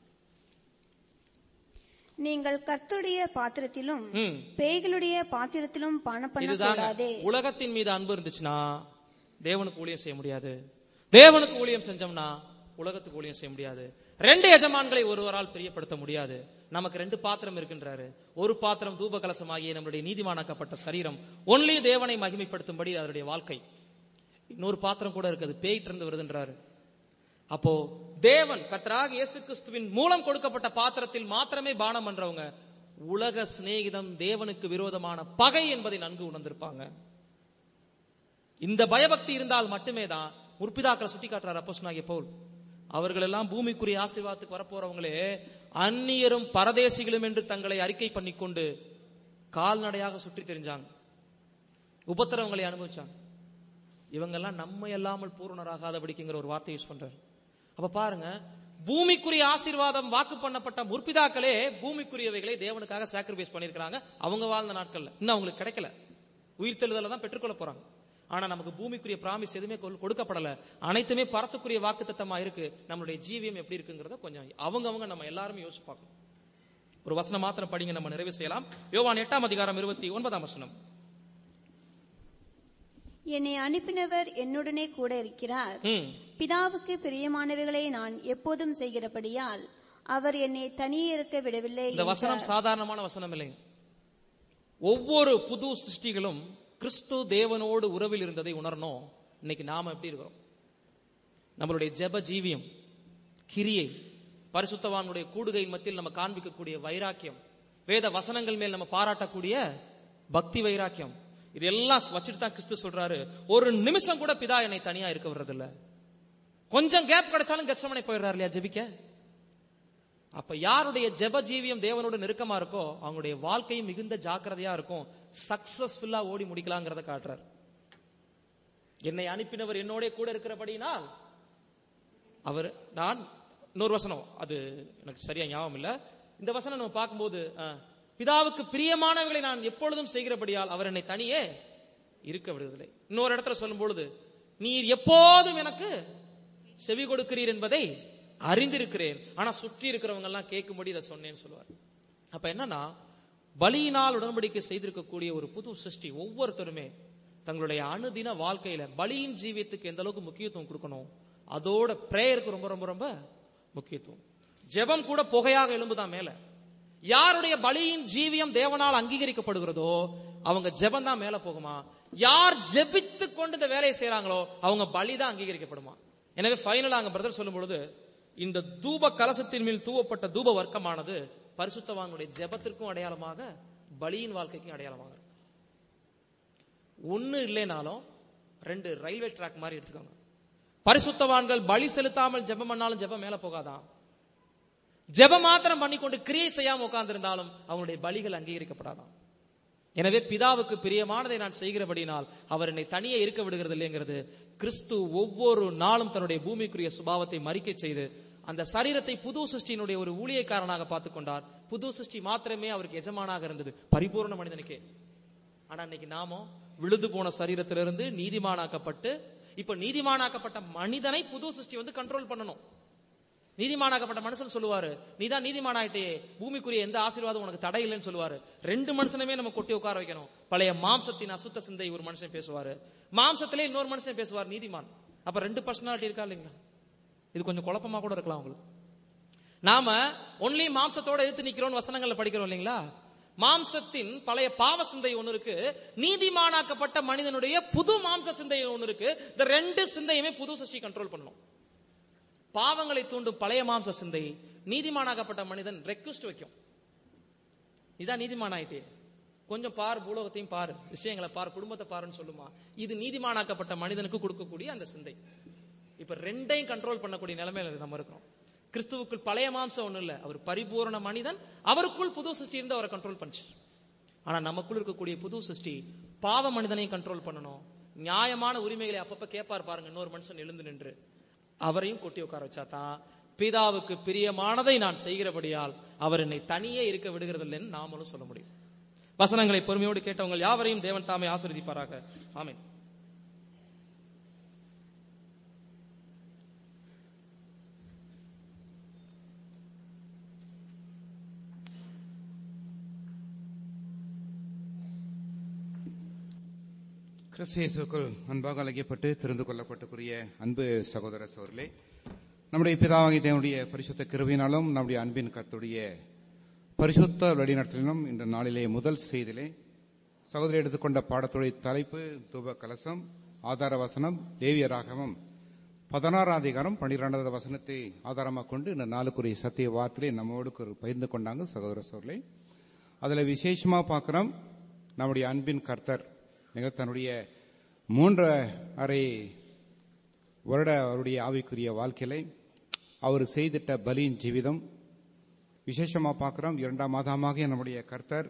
நீங்கள் கர்த்தருடைய பாத்திரத்திலும் ம். பேய்களுடைய பாத்திரத்திலும் பானம் இதுதாங்க பண்ணக்கூடாதே உலகத்தின் மீது அன்பு இருந்துச்சுன்னா தேவனுக்கு ஊழியம் செய்ய முடியாது தேவனுக்கு ஊழியம் செஞ்சோம்னா உலகத்துக்கு ஊழியம் செய்ய முடியாது ரெண்டு எஜமான்களை ஒருவரால் பிரியப்படுத்த முடியாது நமக்கு ரெண்டு பாத்திரம் இருக்கின்றாரு ஒரு பாத்திரம் தூப கலசமாகிய நம்முடைய நீதிமானாக்கப்பட்ட சரீரம் ஒன்லி தேவனை மகிமைப்படுத்தும்படி அதனுடைய வாழ்க்கை இன்னொரு பாத்திரம் கூட இருக்குது பேய்ட்டு இருந்து வருதுன்றாரு அப்போ தேவன் கர்த்தராக இயேசு கிறிஸ்துவின் மூலம் கொடுக்கப்பட்ட பாத்திரத்தில் மாத்திரமே பானம் பண்றவங்க உலக சிநேகிதம் தேவனுக்கு விரோதமான பகை என்பதை நன்கு உணர்ந்திருப்பாங்க இந்த பயபக்தி இருந்தால் மட்டுமே தான் முற்பிதாக்களை சுட்டி காட்டுறார் அப்போஸ்தலனாகிய பவுல் அவர்கள் எல்லாம் பூமிக்குரிய ஆசீர்வாதத்துக்கு வரப்போறவங்களே அந்நியரும் பரதேசிகளும் என்று தங்களை அறிக்கை பண்ணிக்கொண்டு கால்நடையாக சுற்றி தெரிஞ்சாங்க உபத்திரவங்களை அனுபவிச்சாங்க இவங்கெல்லாம் நம்ம இல்லாமல் பூரணராகாதபடிக்குங்கிற ஒரு வார்த்தை யூஸ் பண்றாரு அப்ப பாருங்க பூமிக்குரிய ஆசீர்வாதம் வாக்கு பண்ணப்பட்ட முற்பிதாக்களே பூமிக்குரியவைகளை தேவனுக்காக சாக்ரிஃபைஸ் பண்ணிருக்காங்க அவங்க வாழ்ந்த நாட்கள்ல இன்னும் அவங்களுக்கு கிடைக்கல உயிர்த்தெழுதல தான் பெற்றுக்கொள்ள போறாங்க ஆனா நமக்கு பூமிக்குரிய பிராமிஸ் எதுவுமே கொல்- கொடுக்கப்படல அனைத்துமே பரத்துக்குரிய வாக்கு தத்தமா இருக்கு நம்மளுடைய ஜீவியம் எப்படி இருக்குங்கிறத கொஞ்சம் அவங்க அவங்க நம்ம எல்லாருமே யோசிச்சு பார்க்கணும் ஒரு வசனம் மாத்திரம் படிங்க நம்ம நிறைவு செய்யலாம் யோவான் எட்டாம் அதிகாரம் இருபத்தி ஒன்பதாம் வசனம் என்னை அனுப்பினவர் என்னுடனே கூட இருக்கிறார் ம் பிதாவுக்கு பிரியமானவைகளை நான் எப்போதும் செய்கிறபடியால் அவர் என்னை தனியே இருக்க விடவில்லை இந்த வசனம் சாதாரணமான வசனம் இல்லைங்க ஒவ்வொரு புது சிருஷ்டிகளும் கிறிஸ்து தேவனோடு உறவில் இருந்ததை உணரணும் இன்னைக்கு நாம எப்படி இருக்கிறோம் நம்மளுடைய ஜெப ஜீவியம் கிரியை பரிசுத்தவானுடைய கூடுகையின் மத்தியில் நம்ம காண்பிக்கக்கூடிய வைராக்கியம் வேத வசனங்கள் மேல் நம்ம பாராட்டக்கூடிய பக்தி வைராக்கியம் இதெல்லாம் வச்சுட்டு தான் கிறிஸ்து சொல்றாரு ஒரு நிமிஷம் கூட பிதா என்னை தனியா இருக்க வர்றதில்ல கொஞ்சம் கேப் கிடைச்சாலும் கச்சமனை போயிடுறாரு இல்லையா ஜெபிக்க அப்ப யாருடைய ஜெப ஜீவியம் தேவனோட நெருக்கமா இருக்கோ அவங்களுடைய வாழ்க்கையும் மிகுந்த ஜாக்கிரதையா இருக்கும் சக்சஸ்ஃபுல்லா ஓடி முடிக்கலாங்கிறத காட்டுறார் என்னை அனுப்பினவர் என்னோட கூட இருக்கிறபடினால் அவர் நான் இன்னொரு வசனம் அது எனக்கு சரியா ஞாபகம் இல்ல இந்த வசனம் நம்ம பார்க்கும்போது அஹ், பிதாவுக்கு பிரியமானவர்களை நான் எப்பொழுதும் செய்கிறபடியால் அவர் என்னை தனியே இருக்க விடுவதில்லை இன்னொரு இடத்துல சொல்லும் பொழுது நீர் எப்போதும் எனக்கு செவி கொடுக்கிறீர் என்பதை அறிந்திருக்கிறேன் ஆனா சுற்றி இருக்கிறவங்க எல்லாம் கேட்கும்படி இதை சொன்னேன்னு சொல்லுவார் அப்ப என்னன்னா பலியினால் உடன்படிக்கை செய்திருக்கக்கூடிய ஒரு புது சிருஷ்டி ஒவ்வொருத்தருமே தங்களுடைய அனுதின வாழ்க்கையில பலியின் ஜீவியத்துக்கு எந்த அளவுக்கு முக்கியத்துவம் கொடுக்கணும் அதோட பிரேயருக்கு ரொம்ப ரொம்ப ரொம்ப முக்கியத்துவம் ஜெபம் கூட புகையாக எழும்புதான் மேல யாருடைய பலியின் ஜீவியம் தேவனால் அங்கீகரிக்கப்படுகிறதோ அவங்க ஜெபம் தான் மேல போகுமா யார் ஜெபித்து கொண்டு இந்த வேலையை செய்றாங்களோ அவங்க பலி தான் அங்கீகரிக்கப்படுமா எனவே ஃபைனலா அங்க பிரதர் சொல்லும் பொழுது இந்த தூப கலசத்தின் மேல் தூவப்பட்ட தூப வர்க்கமானது பரிசுத்தவான்களுடைய ஜெபத்திற்கும் அடையாளமாக பலியின் வாழ்க்கைக்கும் அடையாளமாக இருக்கும். ஒண்ணு இல்லைனாலும் ரெண்டு ரயில்வே ட்ராக் மாதிரி எடுத்துக்கோங்க பரிசுத்தவான்கள் பலி செலுத்தாமல் ஜெபம் பண்ணாலும் ஜெபம் மேல போகாதான் ஜெபம் மாத்திரம் பண்ணிக்கொண்டு கிரியை செய்யாம உட்கார்ந்திருந்தாலும் அவங்களுடைய பலிகள் அங்கீகரிக்கப்படாதாம் எனவே பிதாவுக்கு பிரியமானதை நான் செய்கிறபடினால் அவர் என்னை தனியே இருக்க விடுகிறது இல்லைங்கிறது கிறிஸ்து ஒவ்வொரு நாளும் தன்னுடைய பூமிக்குரிய சுபாவத்தை மறிக்கை செய்து அந்த சரீரத்தை புது சிருஷ்டியினுடைய ஒரு ஊழியக்காரனாக பார்த்துக் கொண்டார் புது சிருஷ்டி மாத்திரமே அவருக்கு எஜமானாக இருந்தது பரிபூர்ண மனிதனுக்கே ஆனா இன்னைக்கு நாமோ விழுது போன சரீரத்திலிருந்து நீதிமானாக்கப்பட்டு இப்ப நீதிமானாக்கப்பட்ட மனிதனை புது சிருஷ்டி வந்து கண்ட்ரோல் பண்ணணும் நீதிமானாக்கப்பட்ட மனுஷன் சொல்லுவாரு நீ தான் நீதிமான் ஆயிட்டே பூமிக்குரிய எந்த ஆசீர்வாதம் உனக்கு தடை இல்லைன்னு சொல்லுவாரு ரெண்டு மனுஷனுமே நம்ம கொட்டி உட்கார வைக்கணும் பழைய மாம்சத்தின் அசுத்த சிந்தை ஒரு மனுஷன் பேசுவாரு மாம்சத்திலே இன்னொரு மனுஷன் பேசுவார் நீதிமான் அப்ப ரெண்டு பர்சனாலிட்டி இருக்கா இல்லைங்களா இது கொஞ்சம் குழப்பமா கூட இருக்கலாம் உங்களுக்கு நாம ஒன்லி மாம்சத்தோட எதிர்த்து நிக்கிறோம் வசனங்கள்ல படிக்கிறோம் இல்லைங்களா மாம்சத்தின் பழைய பாவ சிந்தை ஒண்ணு இருக்கு நீதிமானாக்கப்பட்ட மனிதனுடைய புது மாம்ச சிந்தை ஒண்ணு இருக்கு இந்த ரெண்டு சிந்தையுமே புது சஷ்டி கண்ட்ரோல் பண்ணணும் பாவங்களை தூண்டும் பழைய மாம்ச சிந்தை நீதிமானாக்கப்பட்ட மனிதன் ரெக்வஸ்ட் வைக்கும் இதான் நீதிமான் ஆயிட்டே கொஞ்சம் பார் பூலோகத்தையும் பார் விஷயங்களை பார் குடும்பத்தை பாருன்னு சொல்லுமா இது நீதிமானாக்கப்பட்ட மனிதனுக்கு கொடுக்கக்கூடிய அந்த சிந்தை இப்ப ரெண்டையும் கண்ட்ரோல் பண்ணக்கூடிய நிலைமையில நம்ம இருக்கிறோம் கிறிஸ்துவுக்குள் பழைய மாம்சம் ஒண்ணும் இல்ல அவர் பரிபூரண மனிதன் அவருக்குள் புது சிருஷ்டி இருந்து அவரை கண்ட்ரோல் பண்ணுச்சு ஆனா நமக்குள் இருக்கக்கூடிய புது சிருஷ்டி பாவ மனிதனையும் கண்ட்ரோல் பண்ணணும் நியாயமான உரிமைகளை அப்பப்ப கேட்பார் பாருங்க இன்னொரு மனுஷன் எழுந்து நின்று அவரையும் கொட்டி உட்கார வச்சா தான் பிதாவுக்கு பிரியமானதை நான் செய்கிறபடியால் அவர் என்னை தனியே இருக்க விடுகிறதில்லைன்னு நாமளும் சொல்ல முடியும் வசனங்களை பொறுமையோடு கேட்டவங்க யாவரையும் தேவன் தாமே ஆசீர்வதிப்பாராக ஆமென் கிறிஸ்து இயேசுக்குள் அன்பாக அழைக்கப்பட்டு தெரிந்து கொள்ளப்பட்டுக்குரிய அன்பு சகோதர சோர்களே நம்முடைய பிதாவாகி தேவனுடைய பரிசுத்த கிருவினாலும் நம்முடைய அன்பின் கத்துடைய பரிசுத்த வழிநடத்தலிலும் இந்த நாளிலே முதல் செய்திலே சகோதரி எடுத்துக்கொண்ட பாடத்துடைய தலைப்பு தூப கலசம் ஆதார வசனம் தேவிய ராகவம் பதினாறாம் அதிகாரம் பன்னிரெண்டாவது வசனத்தை ஆதாரமாக கொண்டு இந்த நாளுக்குரிய சத்திய வார்த்தையை நம்மோடு ஒரு பகிர்ந்து கொண்டாங்க சகோதர சோர்களே அதுல விசேஷமா பார்க்கிறோம் நம்முடைய அன்பின் கர்த்தர் நீங்கள் தன்னுடைய மூன்று அரை வருட அவருடைய ஆவிக்குரிய வாழ்க்கையில அவர் செய்திட்ட பலியின் ஜீவிதம் விசேஷமா பார்க்கிறோம் இரண்டாம் மாதமாக நம்முடைய கர்த்தர்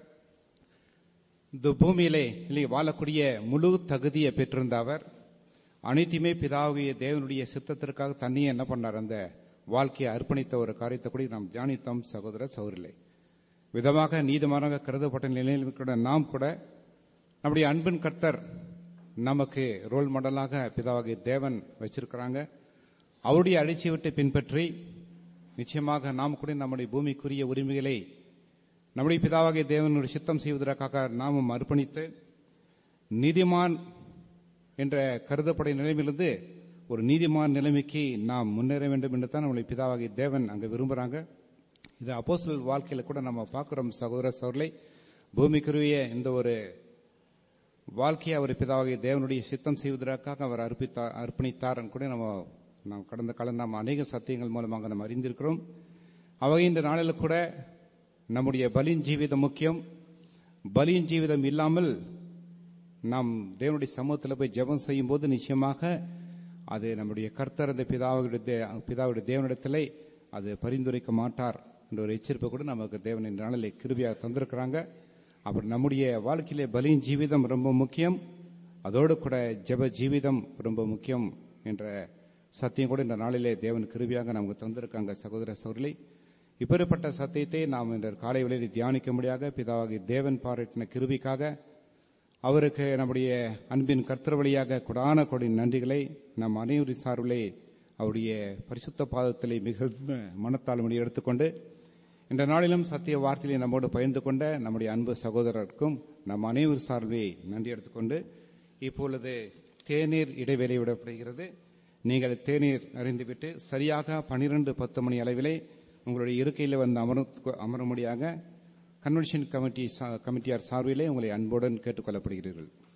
இந்த பூமியிலே இல்லை வாழக்கூடிய முழு தகுதியை பெற்றிருந்த அவர் அனைத்துமே பிதாவுடைய தேவனுடைய சித்தத்திற்காக தண்ணியை என்ன பண்ணார் அந்த வாழ்க்கையை அர்ப்பணித்த ஒரு காரியத்தை கூட நாம் தியானித்தோம் சகோதர சௌரிலே விதமாக நீதிமானாக கருதப்பட்ட நிலையில் இருக்கிற நாம் கூட நம்முடைய அன்பின் கர்த்தர் நமக்கு ரோல் மாடலாக பிதாவாகிய தேவன் வச்சிருக்கிறாங்க அவருடைய அழிச்சி விட்டு பின்பற்றி நிச்சயமாக நாம் கூட நம்முடைய பூமிக்குரிய உரிமைகளை நம்முடைய பிதாவாகிய தேவனுடைய சித்தம் செய்வதற்காக நாமும் அர்ப்பணித்து நீதிமான் என்ற கருதப்படைய நிலைமையிலிருந்து ஒரு நீதிமான் நிலைமைக்கு நாம் முன்னேற வேண்டும் என்று தான் நம்முடைய பிதாவாகிய தேவன் அங்க விரும்புறாங்க இது அப்போஸ்தலர் வாழ்க்கையில கூட நம்ம பார்க்கிறோம் சகோதர சோர்லை பூமிக்குரிய இந்த ஒரு வாழ்க்கையை அவர் பிதாவாகிய தேவனுடைய சித்தம் செய்வதற்காக அவர் அர்ப்பித்தார் அர்ப்பணித்தார் கூட நம்ம நாம் கடந்த காலம் நாம் அநேக சத்தியங்கள் மூலமாக நாம் அறிந்திருக்கிறோம் அவை இந்த நாளில் கூட நம்முடைய பலியின் ஜீவிதம் முக்கியம் பலியின் ஜீவிதம் இல்லாமல் நாம் தேவனுடைய சமூகத்தில் போய் ஜெபம் செய்யும் போது நிச்சயமாக அது நம்முடைய கர்த்தர் அந்த பிதாவுடைய தே- பிதாவுடைய தேவனிடத்திலே அது பரிந்துரைக்க மாட்டார் என்ற ஒரு எச்சரிப்பை கூட நமக்கு தேவன் இந்த நாளில் கிருபியாக தந்திருக்கிறாங்க அப்புறம் நம்முடைய வாழ்க்கையிலே பலியின் ஜீவிதம் ரொம்ப முக்கியம் அதோடு கூட ஜெப ஜீவிதம் ரொம்ப முக்கியம் என்ற சத்தியம் கூட இந்த நாளிலே தேவன் கிருபியாக நமக்கு தந்திருக்காங்க சகோதர சகோதரி இப்படிப்பட்ட சத்தியத்தை நாம் இந்த காலை வேளையில் தியானிக்க முடியாத பிதாவாகி தேவன் பாராட்டின கிருபிக்காக அவருக்கு நம்முடைய அன்பின் கர்த்தர் வழியாக கொடான கொடி நன்றிகளை நம் அனைவரின் சார்பிலே அவருடைய பரிசுத்த பாதத்திலே மிகுந்த மனத்தாழ்மொழி எடுத்துக்கொண்டு இந்த நாளிலும் சத்திய வார்த்தையை நம்மோடு பகிர்ந்து கொண்ட நம்முடைய அன்பு சகோதரருக்கும் நம் அனைவர் சார்பிலே நன்றி எடுத்துக்கொண்டு இப்பொழுது தேநீர் இடைவேளை விடப்படுகிறது நீங்கள் தேநீர் அறிந்துவிட்டு சரியாக பனிரெண்டு பத்து மணி அளவிலே உங்களுடைய இருக்கையில் வந்து அமரும் அமரும்படியாக கன்வென்ஷன் கமிட்டி சா- கமிட்டியார் சார்பிலே உங்களை அன்புடன் கேட்டுக்கொள்ளப்படுகிறீர்கள்